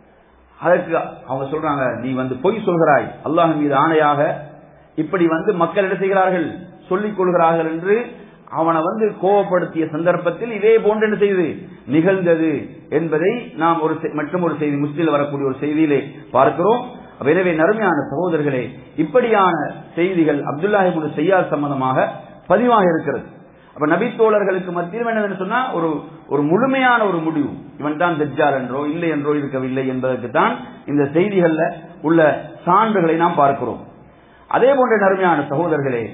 அதற்கு அவங்க சொல்றாங்க நீ வந்து பொய் சொல்கிறாய் அல்லாஹ் மீது ஆணையாக இப்படி வந்து மக்கள் என்ன செய்கிறார்கள் சொல்லிக் கொள்கிறார்கள் என்று அவனை வந்து கோவப்படுத்திய சந்தர்ப்பத்தில் இதே போன்று என்ன செய்தது நிகழ்ந்தது என்பதை நாம் ஒரு மற்றும் ஒரு செய்தி முஸ்லில் வரக்கூடிய ஒரு செய்தியிலே பார்க்கிறோம் எனவே நறுமையான சகோதரர்களே இப்படியான செய்திகள் அப்துல்லாஹிபுல் செய்யார் சம்பந்தமாக பதிவாக இருக்கிறது அப்ப நபித்தோழர்களுக்கு மத்தியில் என்னவென்று சொன்னா ஒரு ஒரு முழுமையான ஒரு முடிவு இவன் தான் தெஜ்ஜார் என்றோ இல்லை என்றோ இருக்கவில்லை என்பதற்கு தான் இந்த செய்திகள்ல உள்ள சான்றுகளை நாம் பார்க்கிறோம் அதே போன்ற நறுமையான சகோதரர்களே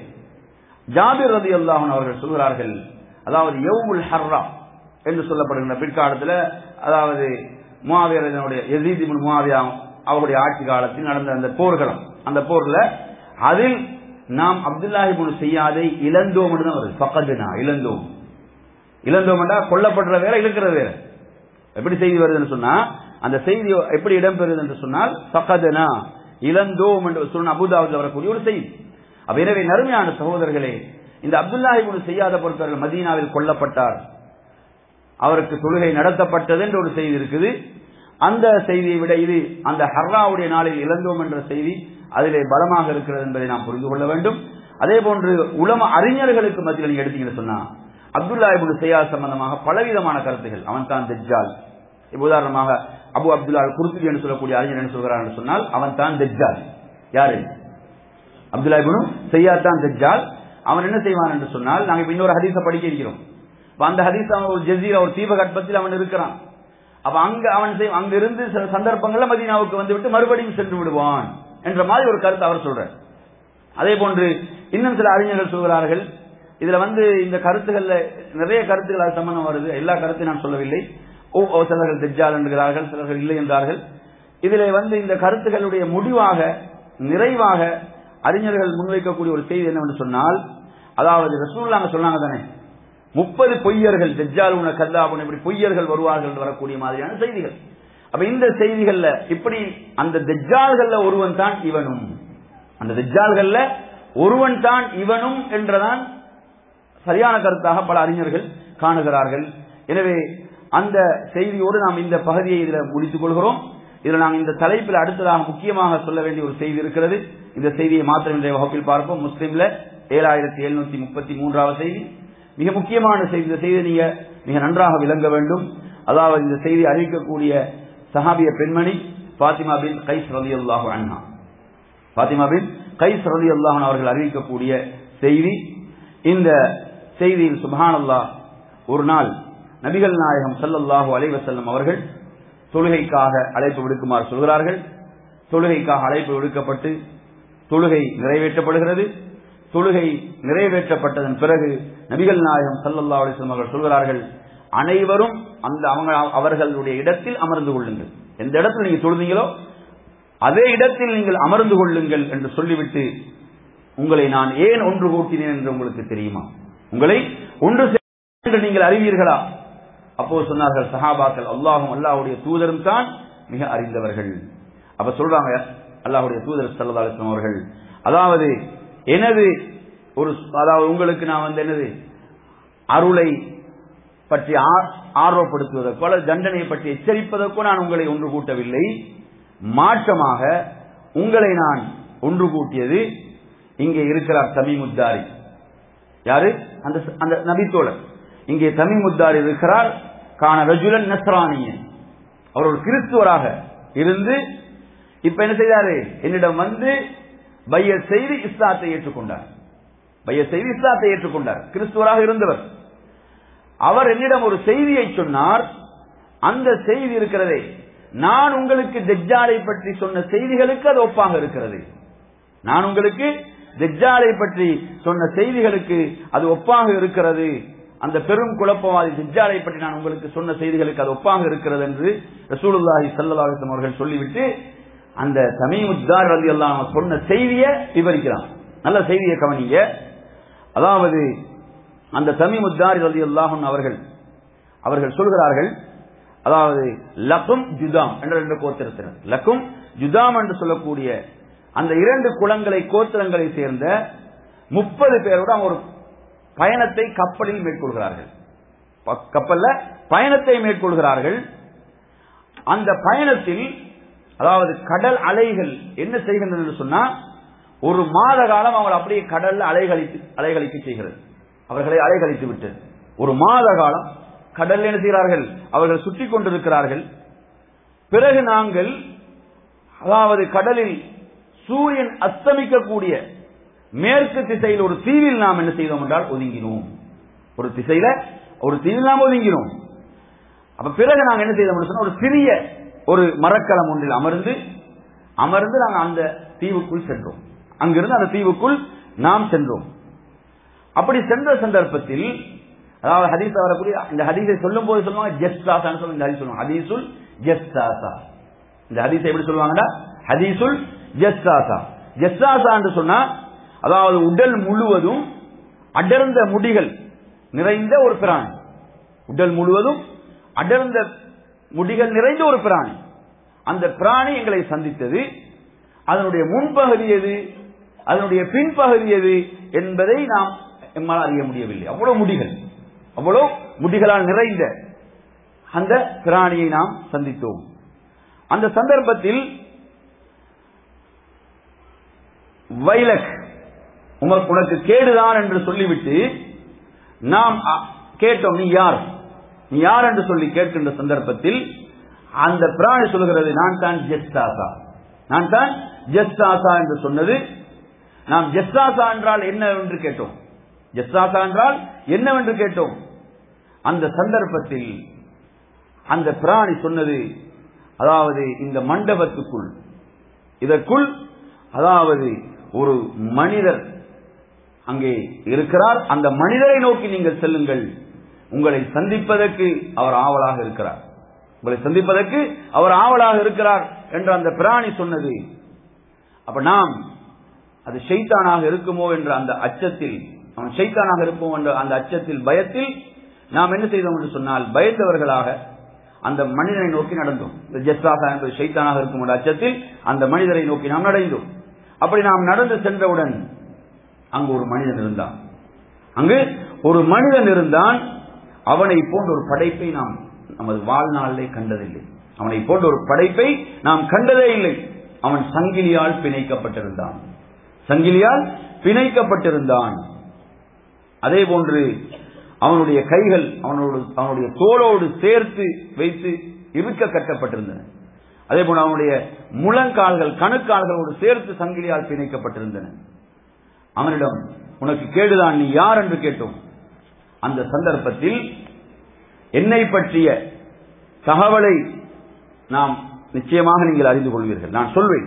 ஜாபிர் ரதி அல்லாஹன் அவர்கள் சொல்கிறார்கள் அதாவது யவுமுல் ஹர்ரா என்று சொல்லப்படுகின்ற பிற்காலத்தில் அதாவது முவாவியனுடைய எசீதி முவாவியா அவருடைய ஆட்சி காலத்தில் நடந்த அந்த போர்களும் அந்த போர்ல அதில் நாம் அப்துல்லாஹிபுன் செய்யாதை இழந்தோம் தான் வருது பக்கத்துனா இழந்தோம் இழந்தோம் கொல்லப்படுற வேற இழுக்கிற வேற எப்படி செய்தி வருதுன்னு சொன்னா அந்த செய்தி எப்படி இடம்பெறுது என்று சொன்னால் பக்கதுனா இழந்தோம் என்று சொன்ன அபுதாவில் வரக்கூடிய ஒரு செய்தி அப்ப எனவே நறுமையான சகோதரர்களே இந்த அப்துல்லாஹிபுன் செய்யாத பொறுத்தவர்கள் மதீனாவில் கொல்லப்பட்டார் அவருக்கு தொழுகை நடத்தப்பட்டது என்று ஒரு செய்தி இருக்குது அந்த செய்தியை விட இது அந்த ஹர்ராவுடைய நாளில் இழந்தோம் என்ற செய்தி அதிலே பலமாக இருக்கிறது என்பதை நாம் புரிந்து கொள்ள வேண்டும் அதே போன்று உலம அறிஞர்களுக்கு மத்தியில் நீங்க எடுத்தீங்கன்னு சொன்னா அப்துல்லா இபுல் செய்யா சம்பந்தமாக பலவிதமான கருத்துகள் அவன் தான் தெஜ்ஜால் இப்ப உதாரணமாக அபு அப்துல்லா குருத்துவி என்று சொல்லக்கூடிய அறிஞர் என்ன சொல்கிறார் என்று சொன்னால் அவன் தான் தெஜ்ஜால் யாரு அப்துல்லா இபுனும் செய்யா தான் தெஜ்ஜால் அவன் என்ன செய்வான் என்று சொன்னால் நாங்க இப்ப இன்னொரு ஹதீஸை படிக்க இருக்கிறோம் அந்த ஹதீஸ் அவன் ஒரு ஜெசீரா ஒரு தீபகற்பத்தில் அவன் இருக்கிறான் அப்ப அங்க அவன் அங்க இருந்து சில சந்தர்ப்பங்கள்ல மதீனாவுக்கு வந்துவிட்டு மறுபடியும் சென்று விடுவான் என்ற மாதிரி ஒரு கருத்து அவர் சொல்றார் அதே போன்று இன்னும் சில அறிஞர்கள் சொல்கிறார்கள் இதுல வந்து இந்த கருத்துகள்ல நிறைய கருத்துக்கள் அது சம்பந்தம் வருது எல்லா கருத்தையும் நான் சொல்லவில்லை சிலர்கள் தெஜ்ஜால் என்கிறார்கள் சிலர்கள் இல்லை என்றார்கள் இதுல வந்து இந்த கருத்துக்களுடைய முடிவாக நிறைவாக அறிஞர்கள் முன்வைக்கக்கூடிய ஒரு செய்தி என்னவென்று சொன்னால் அதாவது ரசூல்லாங்க சொன்னாங்க தானே முப்பது பொய்யர்கள் தெஜ்ஜால் உன கல்லாபுன இப்படி பொய்யர்கள் வருவார்கள் வரக்கூடிய மாதிரியான செய்திகள் அப்ப இந்த செய்திகள்ல இப்படி அந்த தெஜ்ஜால்கள்ல ஒருவன் தான் இவனும் அந்த தெஜ்ஜால்கள்ல ஒருவன் தான் இவனும் என்றதான் சரியான கருத்தாக பல அறிஞர்கள் காணுகிறார்கள் எனவே அந்த செய்தியோடு நாம் இந்த பகுதியை இதில் முடித்துக் கொள்கிறோம் இதில் நாம் இந்த தலைப்பில் அடுத்ததாக முக்கியமாக சொல்ல வேண்டிய ஒரு செய்தி இருக்கிறது இந்த செய்தியை மாத்திரம் இன்றைய வகுப்பில் பார்ப்போம் முஸ்லீம்ல ஏழாயிரத்தி எழுநூத்தி முப்பத்தி மூன்றாவது செய்தி மிக முக்கியமான செய்தி இந்த செய்தியை நீங்க மிக நன்றாக விளங்க வேண்டும் அதாவது இந்த செய்தி அறிவிக்கக்கூடிய சஹாபிய பெண்மணி பாத்திமா பின் கைஸ் ரதி அல்லாஹு அண்ணா பாத்திமா பின் கைஸ் ரதி அல்லாஹன் அவர்கள் அறிவிக்கக்கூடிய செய்தி இந்த செய்தியில் சுபான் அல்லாஹ் ஒரு நாள் நபிகள் நாயகம் ஸல்லல்லாஹு அலைஹி வஸல்லம் அவர்கள் தொழுகைக்காக அழைப்பு விடுக்குமாறு சொல்கிறார்கள் தொழுகைக்காக அழைப்பு விடுக்கப்பட்டு தொழுகை நிறைவேற்றப்படுகிறது தொழுகை நிறைவேற்றப்பட்டதன் பிறகு நபிகள் நாயகம் ஸல்லல்லாஹு அலைஹி வஸல்லம் அவர்கள் சொல்கிறார்கள் அனைவரும் அந்த அவங்க அவர்களுடைய இடத்தில் அமர்ந்து கொள்ளுங்கள் எந்த இடத்தில் நீங்க தொழுதீங்களோ அதே இடத்தில் நீங்கள் அமர்ந்து கொள்ளுங்கள் என்று சொல்லிவிட்டு உங்களை நான் ஏன் ஒன்று கூட்டினேன் என்று உங்களுக்கு தெரியுமா உங்களை ஒன்று சேர்த்து என்று நீங்கள் அறிவீர்களா அப்போ சொன்னார்கள் சஹாபாக்கள் அல்லாஹும் அல்லாஹ்வுடைய தூதரும் தான் மிக அறிந்தவர்கள் அப்ப சொல்றாங்க அல்லாஹ்வுடைய தூதர் ஸல்லல்லாஹு அலைஹி வஸல்லம் அவர்கள் அதாவது எனது ஒரு அதாவது உங்களுக்கு நான் வந்து என்னது அருளை பற்றி ஆ- ஆர்வப்படுத்துவதற்கோ அல்லது தண்டனையை பற்றி எச்சரிப்பதற்கோ நான் உங்களை ஒன்று கூட்டவில்லை மாற்றமாக உங்களை நான் ஒன்று கூட்டியது இங்கே இருக்கிறார் தமிமுத்தாரி யாரு அந்த அந்த நபித்தோழர் இங்கே தமிமுத்தாரி இருக்கிறார் காண ரஜுலன் நஸ்ரானியன் அவர் ஒரு கிறிஸ்துவராக இருந்து இப்ப என்ன செய்தாரு என்னிடம் வந்து பைய செய்து இஸ்லாத்தை ஏற்றுக்கொண்டார் பைய செய்து இஸ்லாத்தை ஏற்றுக்கொண்டார் கிறிஸ்துவராக இருந்தவர் அவர் என்னிடம் ஒரு செய்தியை சொன்னார் அந்த செய்தி இருக்கிறதே நான் உங்களுக்கு தெஜ்ஜாலை பற்றி சொன்ன செய்திகளுக்கு அது ஒப்பாக இருக்கிறது நான் உங்களுக்கு தெஜ்ஜாலை பற்றி சொன்ன செய்திகளுக்கு அது ஒப்பாக இருக்கிறது அந்த பெரும் குழப்பவாதி தெஜ்ஜாலை பற்றி நான் உங்களுக்கு சொன்ன செய்திகளுக்கு அது ஒப்பாக இருக்கிறது என்று ரசூலுல்லாஹி ஸல்லல்லாஹு அலைஹி வஸல்லம் அவர்கள் சொல்லிவிட்டு அந்த தமீமுத்தார் ரலியல்லாஹு அன்ஹு சொன்ன செய்தியை விவரிக்கிறான் நல்ல செய்தியை கவனிங்க அதாவது அந்த தமீமுத்தார் ரலியல்லாஹு அன்ஹு அவர்கள் அவர்கள் சொல்கிறார்கள் அதாவது லக்கும் ஜுதாம் என்ற ரெண்டு கோத்திரத்தினர் லக்கும் ஜுதாம் என்று சொல்லக்கூடிய அந்த இரண்டு குளங்களை கோத்திரங்களை சேர்ந்த முப்பது பேரோட அவங்க ஒரு பயணத்தை கப்பலில் மேற்கொள்கிறார்கள் ப- கப்பல்ல பயணத்தை மேற்கொள்கிறார்கள் அந்த பயணத்தில் அதாவது கடல் அலைகள் என்ன செய்கின்றது என்று சொன்னா ஒரு மாத காலம் அவங்களை அப்படியே கடல்ல அலைகழித்து அலைகழிக்க செய்கிறது அவர்களை அலைகழித்து விட்டது ஒரு மாத காலம் கடல்ல என்ன செய்கிறார்கள் அவர்கள் சுற்றி கொண்டிருக்கிறார்கள் பிறகு நாங்கள் அதாவது கடலில் சூரியன் அஸ்தமிக்கக்கூடிய மேற்கு திசையில் ஒரு தீவில் நாம் என்ன செய்தோம் என்றால் ஒதுங்கினோம் ஒரு திசையில ஒரு தீவில் நாம் ஒதுங்கினோம் அப்ப பிறகு நாங்கள் என்ன செய்தோம் என்று சொன்னா ஒரு சிறிய ஒரு மரக்கலம் ஒன்றில் அமர்ந்து அமர்ந்து நாங்கள் அந்த தீவுக்குள் சென்றோம் அங்கிருந்து அந்த தீவுக்குள் நாம் சென்றோம் அப்படி சென்ற சந்தர்ப்பத்தில் அதாவது ஹதீஸ் வரக்கூடிய இந்த ஹதீஸை சொல்லும் போது சொல்லுவாங்க ஜெஸ்டாசான்னு சொல்லி இந்த ஹதீஸ் சொல்லுவாங்க ஹதீசுல் ஜெஸ்டாசா இந்த ஹதீஸை எப்படி சொல்லுவாங்கடா ஹதீசுல் ஜெஸ்டாசா ஜெஸ்டாசா என்று சொன்னா அதாவது உடல் முழுவதும் அடர்ந்த முடிகள் நிறைந்த ஒரு பிராணி உடல் முழுவதும் அடர்ந்த முடிகள் நிறைந்த ஒரு பிராணி அந்த பிராணி எங்களை சந்தித்தது அதனுடைய முன்பகுதி எது அதனுடைய பின்பகுதி எது என்பதை நாம் எம்மால் அறிய முடியவில்லை அவ்வளவு முடிகள் அவ்வளவு முடிகளால் நிறைந்த அந்த பிராணியை நாம் சந்தித்தோம் அந்த சந்தர்ப்பத்தில் வைலக் உமக்கு உனக்கு கேடுதான் என்று சொல்லிவிட்டு நாம் அ- கேட்டோம் நீ யார் நீ யார் என்று சொல்லி கேட்கின்ற சந்தர்ப்பத்தில் அந்த பிராணி சொல்கிறது நான் தான் ஜெஸ்டாசா நான் தான் ஜெஸ்டாசா என்று சொன்னது நாம் ஜெஸ்டாசா என்றால் என்ன என்று கேட்டோம் ஜெஸ்டாசா என்றால் என்னவென்று கேட்டோம் அந்த சந்தர்ப்பத்தில் அந்த பிராணி சொன்னது அதாவது இந்த மண்டபத்துக்குள் இதற்குள் அதாவது ஒரு மனிதர் அங்கே இருக்கிறார் அந்த மனிதரை நோக்கி நீங்கள் செல்லுங்கள் உங்களை சந்திப்பதற்கு அவர் ஆவலாக இருக்கிறார் உங்களை சந்திப்பதற்கு அவர் ஆவலாக இருக்கிறார் என்று அந்த பிராணி சொன்னது அப்ப நாம் அது ஷைத்தானாக இருக்குமோ என்ற அந்த அச்சத்தில் அவன் ஷைத்தானாக இருப்போம் என்ற அந்த அச்சத்தில் பயத்தில் நாம் என்ன செய்தோம் என்று சொன்னால் பயந்தவர்களாக அந்த மனிதனை நோக்கி நடந்தோம் இந்த ஜஸ்ராசா என்பது ஷைத்தானாக இருக்கும் என்ற அச்சத்தில் அந்த மனிதரை நோக்கி நாம் நடந்தோம் அப்படி நாம் நடந்து சென்றவுடன் அங்கு ஒரு மனிதன் இருந்தான் அங்கு ஒரு மனிதன் இருந்தான் அவனை போன்ற ஒரு படைப்பை நாம் நமது வாழ்நாளிலே கண்டதில்லை அவனை போன்ற ஒரு படைப்பை நாம் கண்டதே இல்லை அவன் சங்கிலியால் பிணைக்கப்பட்டிருந்தான் சங்கிலியால் பிணைக்கப்பட்டிருந்தான் அதே போன்று அவனுடைய கைகள் அவனோடு அவனுடைய தோளோடு சேர்த்து வைத்து இருக்க கட்டப்பட்டிருந்தன அதே போல அவனுடைய முழங்கால்கள் கணுக்கால்களோடு சேர்த்து சங்கிலியால் பிணைக்கப்பட்டிருந்தன அவனிடம் உனக்கு கேடுதான் நீ யார் என்று கேட்டோம் அந்த சந்தர்ப்பத்தில் என்னை பற்றிய தகவலை நாம் நிச்சயமாக நீங்கள் அறிந்து கொள்வீர்கள் நான் சொல்வேன்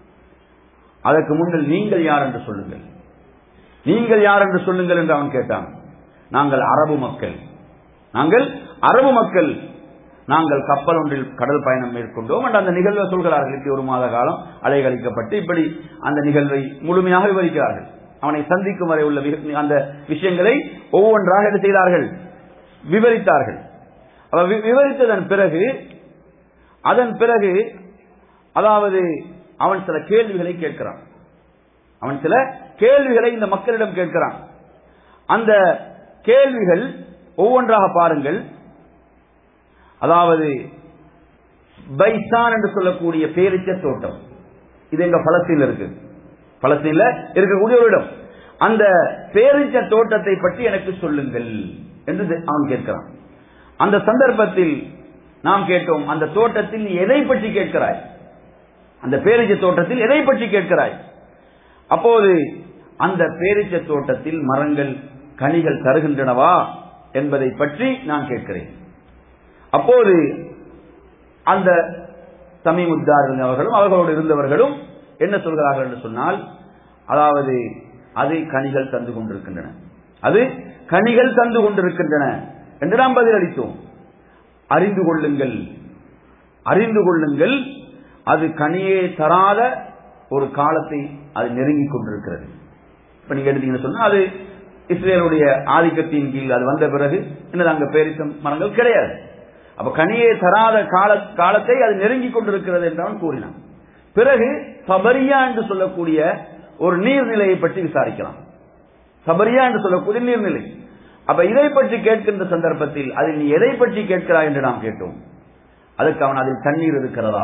அதற்கு முன்னில் நீங்கள் யார் என்று சொல்லுங்கள் நீங்கள் யார் என்று சொல்லுங்கள் என்று அவன் கேட்டான் நாங்கள் அரபு மக்கள் நாங்கள் அரபு மக்கள் நாங்கள் கப்பல் ஒன்றில் கடல் பயணம் மேற்கொண்டோம் என்று அந்த நிகழ்வை சொல்கிறார்கள் இப்படி ஒரு மாத காலம் அலைகழிக்கப்பட்டு இப்படி அந்த நிகழ்வை முழுமையாக விவரிக்கிறார்கள் அவனை சந்திக்கும் வரை உள்ள வி- அந்த விஷயங்களை ஒவ்வொன்றாக என்ன செய்தார்கள் விவரித்தார்கள் அவர் வி- விவரித்ததன் பிறகு அதன் பிறகு அதாவது அவன் சில கேள்விகளை கேட்கிறான் அவன் சில கேள்விகளை இந்த மக்களிடம் கேட்கிறான் அந்த கேள்விகள் ஒவ்வொன்றாக பாருங்கள் அதாவது பைசான் என்று சொல்லக்கூடிய பேரிச்ச தோட்டம் இது எங்க பலஸ்தீன்ல இருக்கு பலஸ்தீன்ல இருக்கக்கூடிய ஒரு இடம் அந்த பேரிச்ச தோட்டத்தை பற்றி எனக்கு சொல்லுங்கள் என்று தெ- அவன் கேட்கிறான் அந்த சந்தர்ப்பத்தில் நாம் கேட்டோம் அந்த தோட்டத்தில் நீ எதை பற்றி கேட்கிறாய் அந்த பேரிச்ச தோட்டத்தில் எதை பற்றி கேட்கிறாய் அப்போது அந்த பேரிச்ச தோட்டத்தில் மரங்கள் கனிகள் தருகின்றனவா என்பதை பற்றி நான் கேட்கிறேன் அப்போது அந்த தமிமுத்தார் இருந்தவர்களும் அவர்களோடு இருந்தவர்களும் என்ன சொல்கிறார்கள் என்று சொன்னால் அதாவது அது கனிகள் தந்து கொண்டிருக்கின்றன அது கனிகள் தந்து கொண்டிருக்கின்றன என்று நாம் பதிலளித்தோம் அறிந்து கொள்ளுங்கள் அறிந்து கொள்ளுங்கள் அது கனியே தராத ஒரு காலத்தை அது நெருங்கிக் கொண்டிருக்கிறது இப்ப நீங்க எடுத்தீங்கன்னு சொன்னா அது இஸ்ரேலுடைய ஆதிக்கத்தின் கீழ் அது வந்த பிறகு என்னது அங்க பேரிசம் மரங்கள் கிடையாது அப்ப கனியே தராத கால காலத்தை அது நெருங்கிக் கொண்டிருக்கிறது என்று அவன் கூறினான் பிறகு சபரியா என்று சொல்லக்கூடிய ஒரு நீர்நிலையை பற்றி விசாரிக்கலாம் சபரியா என்று சொல்லக்கூடிய நீர்நிலை அப்ப இதை பற்றி கேட்கின்ற சந்தர்ப்பத்தில் அதில் நீ எதை பற்றி கேட்கிறாய் என்று நாம் கேட்டோம் அதுக்கு அவன் அதில் தண்ணீர் இருக்கிறதா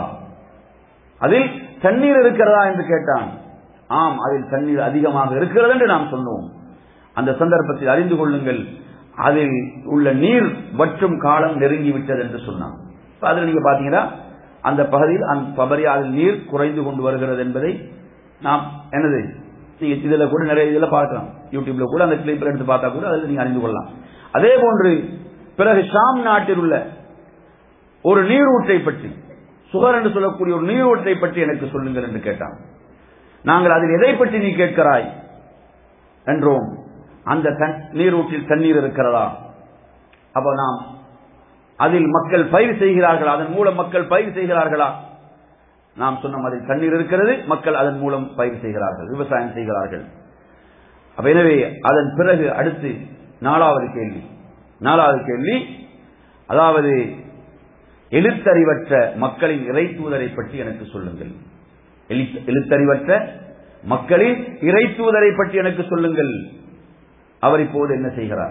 அதில் தண்ணீர் இருக்கிறதா என்று கேட்டான் ஆம் அதில் தண்ணீர் அதிகமாக இருக்கிறது என்று நாம் சொன்னோம் அந்த சந்தர்ப்பத்தில் அறிந்து கொள்ளுங்கள் அதில் உள்ள நீர் வற்றும் காலம் நெருங்கி விட்டது என்று சொன்னான் இப்ப அதுல நீங்க பாத்தீங்கன்னா அந்த பகுதியில் அந்த பபரியாவில் நீர் குறைந்து கொண்டு வருகிறது என்பதை நாம் என்னது நீங்க இதுல கூட நிறைய இதுல பார்க்கலாம் யூடியூப்ல கூட அந்த கிளிப்ல எடுத்து பார்த்தா கூட அதில் நீங்க அறிந்து கொள்ளலாம் அதே போன்று பிறகு ஷாம் நாட்டில் உள்ள ஒரு நீரூற்றை பற்றி சுகர் என்று சொல்லக்கூடிய ஒரு நீரூற்றை பற்றி எனக்கு சொல்லுங்கள் என்று கேட்டான் நாங்கள் அதில் எதை பற்றி நீ கேட்கிறாய் என்றோம் அந்த தன்- நீரூற்றில் தண்ணீர் இருக்கிறதா அப்ப நாம் அதில் மக்கள் பயிர் செய்கிறார்களா அதன் மூலம் மக்கள் பயிர் செய்கிறார்களா நாம் சொன்ன மாதிரி தண்ணீர் இருக்கிறது மக்கள் அதன் மூலம் பயிர் செய்கிறார்கள் விவசாயம் செய்கிறார்கள் அப்ப எனவே அதன் பிறகு அடுத்து நாலாவது கேள்வி நாலாவது கேள்வி அதாவது எழுத்தறிவற்ற மக்களின் இறை தூதரை பற்றி எனக்கு சொல்லுங்கள் எழுத்- எழுத்தறிவற்ற மக்களின் இறை தூதரை பற்றி எனக்கு சொல்லுங்கள் அவர் இப்போது என்ன செய்கிறார்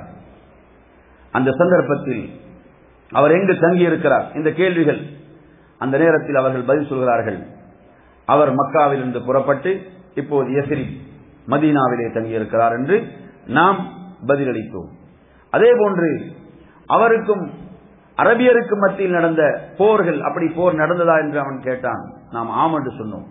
அந்த சந்தர்ப்பத்தில் அவர் எங்கு தங்கி இருக்கிறார் இந்த கேள்விகள் அந்த நேரத்தில் அவர்கள் பதில் சொல்கிறார்கள் அவர் மக்காவில் இருந்து புறப்பட்டு இப்போது எசிரி மதீனாவிலே தங்கியிருக்கிறார் என்று நாம் பதிலளித்தோம் அதே போன்று அவருக்கும் அரபியருக்கும் மத்தியில் நடந்த போர்கள் அப்படி போர் நடந்ததா என்று அவன் கேட்டான் நாம் ஆம் என்று சொன்னோம்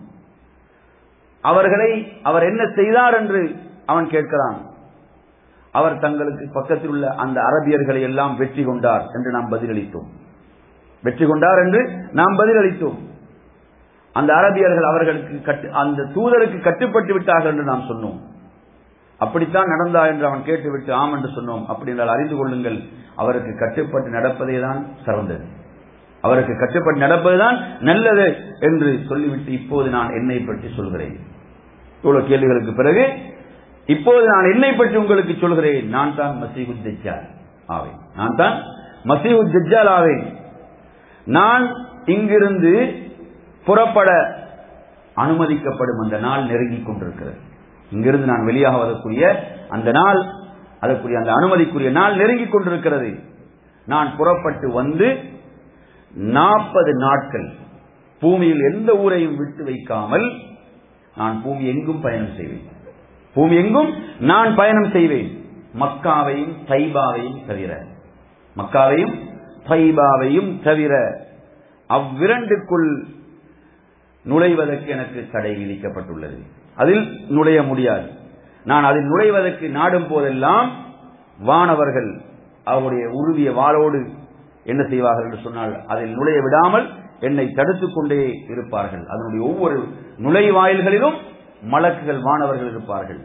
அவர்களை அவர் என்ன செய்தார் என்று அவன் கேட்கிறான் அவர் தங்களுக்கு பக்கத்தில் உள்ள அந்த அரபியர்களை எல்லாம் வெற்றி கொண்டார் என்று நாம் பதிலளித்தோம் வெற்றி கொண்டார் என்று நாம் பதிலளித்தோம் அந்த அரபியர்கள் அவர்களுக்கு கட்டு அந்த தூதருக்கு கட்டுப்பட்டு விட்டார்கள் என்று நாம் சொன்னோம் அப்படித்தான் நடந்தா என்று அவன் கேட்டுவிட்டு ஆம் என்று சொன்னோம் அப்படி என்றால் அறிந்து கொள்ளுங்கள் அவருக்கு கட்டுப்பட்டு நடப்பதே தான் சிறந்தது அவருக்கு கட்டுப்பட்டு நடப்பதுதான் நல்லது என்று சொல்லிவிட்டு இப்போது நான் என்னை பற்றி சொல்கிறேன் இவ்வளவு கேள்விகளுக்கு பிறகு இப்போது நான் என்னை பற்றி உங்களுக்கு சொல்கிறேன் நான் தான் மசீகுத் தஜ்ஜால் ஆவேன் நான் தான் மசீகுத் தஜ்ஜால் ஆவேன் நான் இங்கிருந்து புறப்பட அனுமதிக்கப்படும் அந்த நாள் நெருங்கிக் கொண்டிருக்கிறது இங்கிருந்து நான் வெளியாகுவதற்குரிய அந்த நாள் அதற்குரிய அந்த அனுமதிக்குரிய நாள் நெருங்கிக் கொண்டிருக்கிறது நான் புறப்பட்டு வந்து நாற்பது நாட்கள் பூமியில் எந்த ஊரையும் விட்டு வைக்காமல் நான் பூமி எங்கும் பயணம் செய்வேன் பூமி எங்கும் நான் பயணம் செய்வேன் மக்காவையும் தைபாவையும் தவிர மக்காவையும் தைபாவையும் தவிர அவ்விரண்டுக்குள் நுழைவதற்கு எனக்கு தடை விதிக்கப்பட்டுள்ளது அதில் நுழைய முடியாது நான் அதில் நுழைவதற்கு நாடும் போதெல்லாம் வானவர்கள் அவருடைய உருவிய வாளோடு என்ன செய்வார்கள் என்று சொன்னால் அதில் நுழைய விடாமல் என்னை தடுத்துக் கொண்டே இருப்பார்கள் அதனுடைய ஒவ்வொரு நுழைவாயில்களிலும் மலக்குகள் மாணவர்கள் இருப்பார்கள்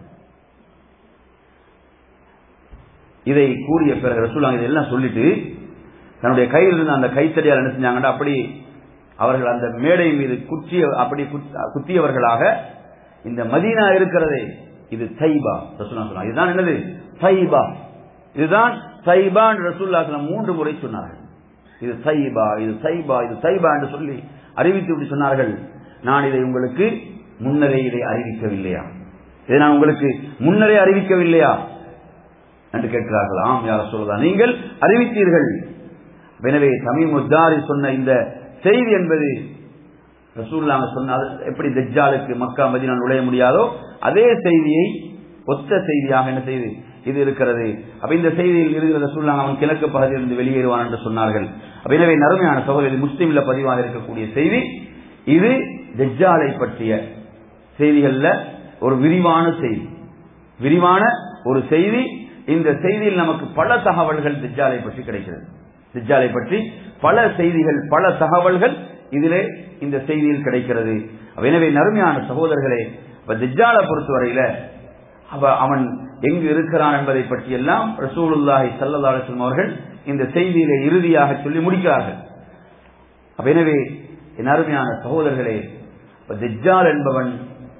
இதை கூறிய பிறகு ரசூலாங்க இதெல்லாம் சொல்லிட்டு தன்னுடைய கையில் இருந்த அந்த கைத்தடியால் என்ன செஞ்சாங்கன்னா அப்படி அவர்கள் அந்த மேடை மீது குத்திய அப்படி குத்தியவர்களாக இந்த மதீனா இருக்கிறதே இது தைபா ரசூலா சொன்னாங்க இதுதான் என்னது தைபா இதுதான் தைபா என்று ரசூல்லா மூன்று முறை சொன்னார்கள் இது தைபா இது தைபா இது தைபா என்று சொல்லி அறிவித்து விட்டு சொன்னார்கள் நான் இதை உங்களுக்கு முன்னரே இதை அறிவிக்கவில்லையா இதை நான் உங்களுக்கு முன்னரே அறிவிக்கவில்லையா என்று கேட்கிறார்கள் ஆம் யார் சொல்வதா நீங்கள் அறிவித்தீர்கள் எனவே தமிழ் முத்தாரி சொன்ன இந்த செய்தி என்பது ரசூல்லாங்க சொன்ன எப்படி தஜ்ஜாலுக்கு மக்கா மதினா நுழைய முடியாதோ அதே செய்தியை ஒத்த செய்தியாக என்ன செய்து இது இருக்கிறது அப்ப இந்த செய்தியில் இருக்கிற ரசூல்லாங்க அவன் கிழக்கு பகுதியிலிருந்து வெளியேறுவான் என்று சொன்னார்கள் அப்ப எனவே நறுமையான சகோதரி முஸ்லீம்ல பதிவாக இருக்கக்கூடிய செய்தி இது தஜ்ஜாலை பற்றிய செய்திகள்ல ஒரு விரிவான செய்தி விரிவான ஒரு செய்தி இந்த செய்தியில் நமக்கு பல தகவல்கள் திஜாலை பற்றி கிடைக்கிறது திஜாலை பற்றி பல செய்திகள் பல தகவல்கள் இதிலே இந்த செய்தியில் கிடைக்கிறது எனவே நறுமையான சகோதரர்களே திஜாலை பொறுத்தவரையில அவ அவன் எங்கு இருக்கிறான் என்பதை பற்றி எல்லாம் ரசூலுல்லாஹி சல்லா அலிஸ்லம் அவர்கள் இந்த செய்தியிலே இறுதியாக சொல்லி முடிக்கிறார்கள் எனவே என் அருமையான சகோதரர்களே திஜால் என்பவன்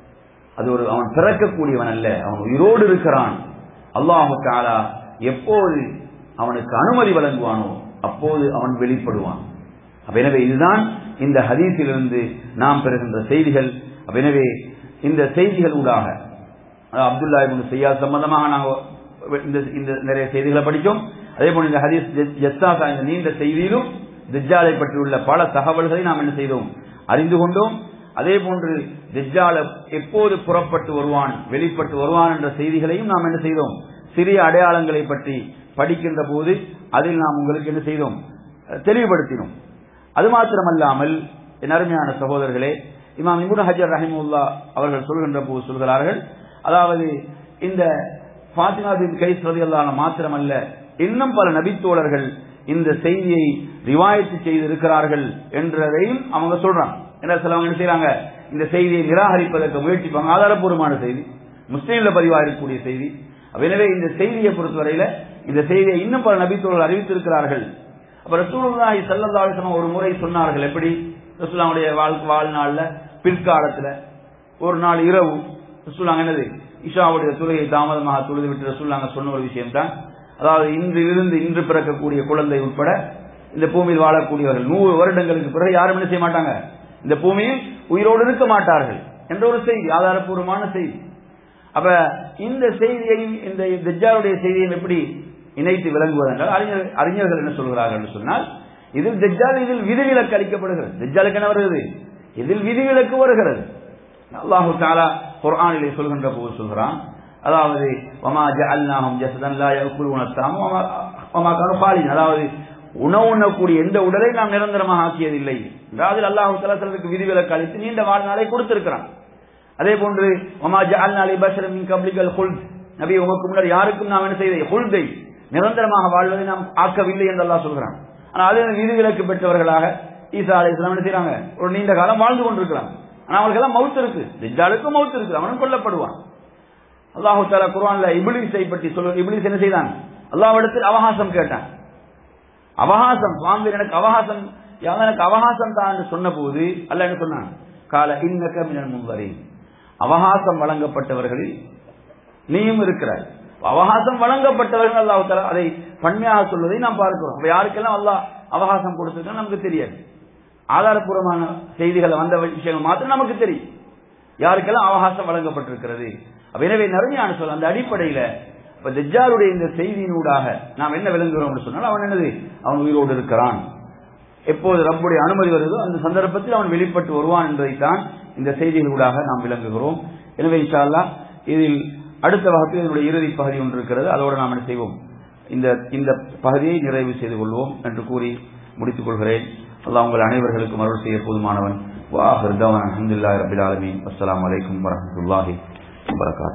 அது ஒரு அவன் பிறக்கக்கூடியவன் அல்ல அவன் உயிரோடு இருக்கிறான் அல்லாஹு தாலா எப்போது அவனுக்கு அனுமதி வழங்குவானோ அப்போது அவன் வெளிப்படுவான் எனவே இதுதான் இந்த ஹதீஸிலிருந்து நாம் பெறுகின்ற செய்திகள் எனவே இந்த செய்திகள் ஊடாக அப்துல்லா செய்யா சம்பந்தமாக நாங்கள் இந்த நிறைய செய்திகளை படித்தோம் அதே போல இந்த ஹதீஸ் ஜஸ்தாசா இந்த நீண்ட செய்தியிலும் திஜாலை பற்றியுள்ள பல தகவல்களை நாம் என்ன செய்தோம் அறிந்து கொண்டோம் அதே போன்று திஜால எப்போது புறப்பட்டு வருவான் வெளிப்பட்டு வருவான் என்ற செய்திகளையும் நாம் என்ன செய்தோம் சிறிய அடையாளங்களை பற்றி படிக்கின்ற போது அதில் நாம் உங்களுக்கு என்ன செய்தோம் தெளிவுபடுத்தினோம் அது மாத்திரமல்லாமல் என் அருமையான சகோதரர்களே இமாம் இமுன் ஹஜர் ரஹிமுல்லா அவர்கள் சொல்கின்ற போது சொல்கிறார்கள் அதாவது இந்த பாத்திமா பின் கைஸ் ரதியல்லான மாத்திரமல்ல இன்னும் பல நபித்தோழர்கள் இந்த செய்தியை ரிவாயத்து செய்திருக்கிறார்கள் என்றதையும் அவங்க சொல்றாங்க என்ன சிலவங்க என்ன செய்யறாங்க இந்த செய்தியை நிராகரிப்பதற்கு முயற்சிப்பாங்க ஆதாரப்பூர்வமான செய்தி முஸ்லீம்ல பதிவாக இருக்கக்கூடிய செய்தி எனவே இந்த செய்தியை பொறுத்தவரையில இந்த செய்தியை இன்னும் பல நபித்தோழர்கள் அறிவித்திருக்கிறார்கள் அப்ப ரசூலுல்லாஹி ஸல்லல்லாஹு ஒரு முறை சொன்னார்கள் எப்படி ரசூலுடைய வாழ்நாள்ல பிற்காலத்துல ஒரு நாள் இரவு ரசூலாங்க என்னது இஷாவுடைய தொழுகை தாமதமாக தொழுது விட்டு ரசூலாங்க சொன்ன ஒரு விஷயம் தான் அதாவது இன்று இருந்து இன்று பிறக்கக்கூடிய குழந்தை உட்பட இந்த பூமியில் வாழக்கூடியவர்கள் நூறு வருடங்களுக்கு பிறகு யாரும் என்ன செய்ய மாட்டாங்க இந்த பூமியில் உயிரோடு இருக்க மாட்டார்கள் என்ற ஒரு செய்தி ஆதாரப்பூர்வமான செய்தி அப்ப இந்த செய்தியையும் இந்த தஜ்ஜாலுடைய செய்தியையும் எப்படி இணைத்து விளங்குவதென்றால் அறிஞர் அறிஞர்கள் என்ன சொல்கிறார்கள் என்று சொன்னால் இதில் தஜ்ஜால் இதில் விதிவிலக்கு அளிக்கப்படுகிறது தஜ்ஜாலுக்கு என்ன வருகிறது இதில் விதிவிலக்கு வருகிறது அல்லாஹு தாலா குர்ஆனிலே சொல்கின்ற போது சொல்கிறான் அதாவது வமா ஜஅல்நாஹும் ஜஸதன் லா யஅகுலுன அத்தாம் வமா கானு ஃபாலின் அதாவது உணவு உண்ணக்கூடிய எந்த உடலை நாம் நிரந்தரமாக ஆக்கியதில்லை அதாவது அல்லாஹு தஆலா சிலருக்கு விதிவிலக்கு அளித்து நீண்ட வாழ்நாளை கொடுத்திருக்கிறான் அதே போன்று வமா ஜஅல்னா லி பஷரின் மின் கப்லிகல் ஹுல்த் நபி உமக்கு முன்னர் யாருக்கும் நாம் என்ன செய்த ஹுல்தை நிரந்தரமாக வாழ்வதை நாம் ஆக்கவில்லை என்று அல்லாஹ் சொல்கிறான் ஆனால் அதில் விதிவிலக்கு பெற்றவர்களாக ஈசா அலை இஸ்லாம் என்ன செய்யறாங்க ஒரு நீண்ட காலம் வாழ்ந்து கொண்டிருக்கிறாங்க ஆனா அவர்களுக்கெல்லாம் மவுத் இருக்கு திஜாலுக்கும் மவுத் இருக்கு அவனும் கொல்லப்படுவான் அல்லாஹு தாலா குர்ஆன்ல இபிலிஸை பற்றி சொல்ல இபிலிஸ் என்ன செய்தான் அல்லாஹ்விடத்தில் அவகாசம் கேட்டான் அவகாசம் சுவாமி எனக்கு அவகாசம் யாரும் எனக்கு அவகாசம் தான் என்று சொன்ன போது அல்ல என்ன சொன்னான் கால இன்னக்க மினல் முன்வரி அவகாசம் வழங்கப்பட்டவர்களில் நீயும் இருக்கிறாய் அவகாசம் வழங்கப்பட்டவர்கள் அல்லாஹ் தாலா அதை பன்மையாக சொல்வதை நாம் பார்க்கிறோம் அப்ப யாருக்கெல்லாம் அல்லாஹ் அவகாசம் கொடுத்திருக்கா நமக்கு தெரியாது ஆதாரப்பூர்வமான செய்திகள் வந்த விஷயங்கள் மாத்திரம் நமக்கு தெரியும் யாருக்கெல்லாம் அவகாசம் வழங்கப்பட்டிருக்கிறது எனவே நிறையான சொல் அந்த அடிப்படையில இப்ப தஜ்ஜாலுடைய இந்த செய்தியினூடாக நாம் என்ன விளங்குகிறோம் சொன்னால் அவன் என்னது அவன் உயிரோடு இருக்கிறான் எப்போது ரப்புடைய அனுமதி வருதோ அந்த சந்தர்ப்பத்தில் அவன் வெளிப்பட்டு வருவான் என்பதைத்தான் இந்த செய்திகளூடாக நாம் விளங்குகிறோம் எனவே இன்ஷால்லா இதில் அடுத்த வகுப்பில் இதனுடைய இறுதி பகுதி ஒன்று இருக்கிறது அதோடு நாம் என்ன செய்வோம் இந்த இந்த பகுதியை நிறைவு செய்து கொள்வோம் என்று கூறி முடித்துக் கொள்கிறேன் அல்லாஹ் உங்கள் அனைவர்களுக்கும் அருள் செய்ய போதுமானவன் வாஹர் தவன் அஹமதுல்லாஹி ரபில் ஆலமீன் அஸ்ஸலாமு அலைக்கும் வரஹ்மத்துல்லாஹி வபரகாத்துஹு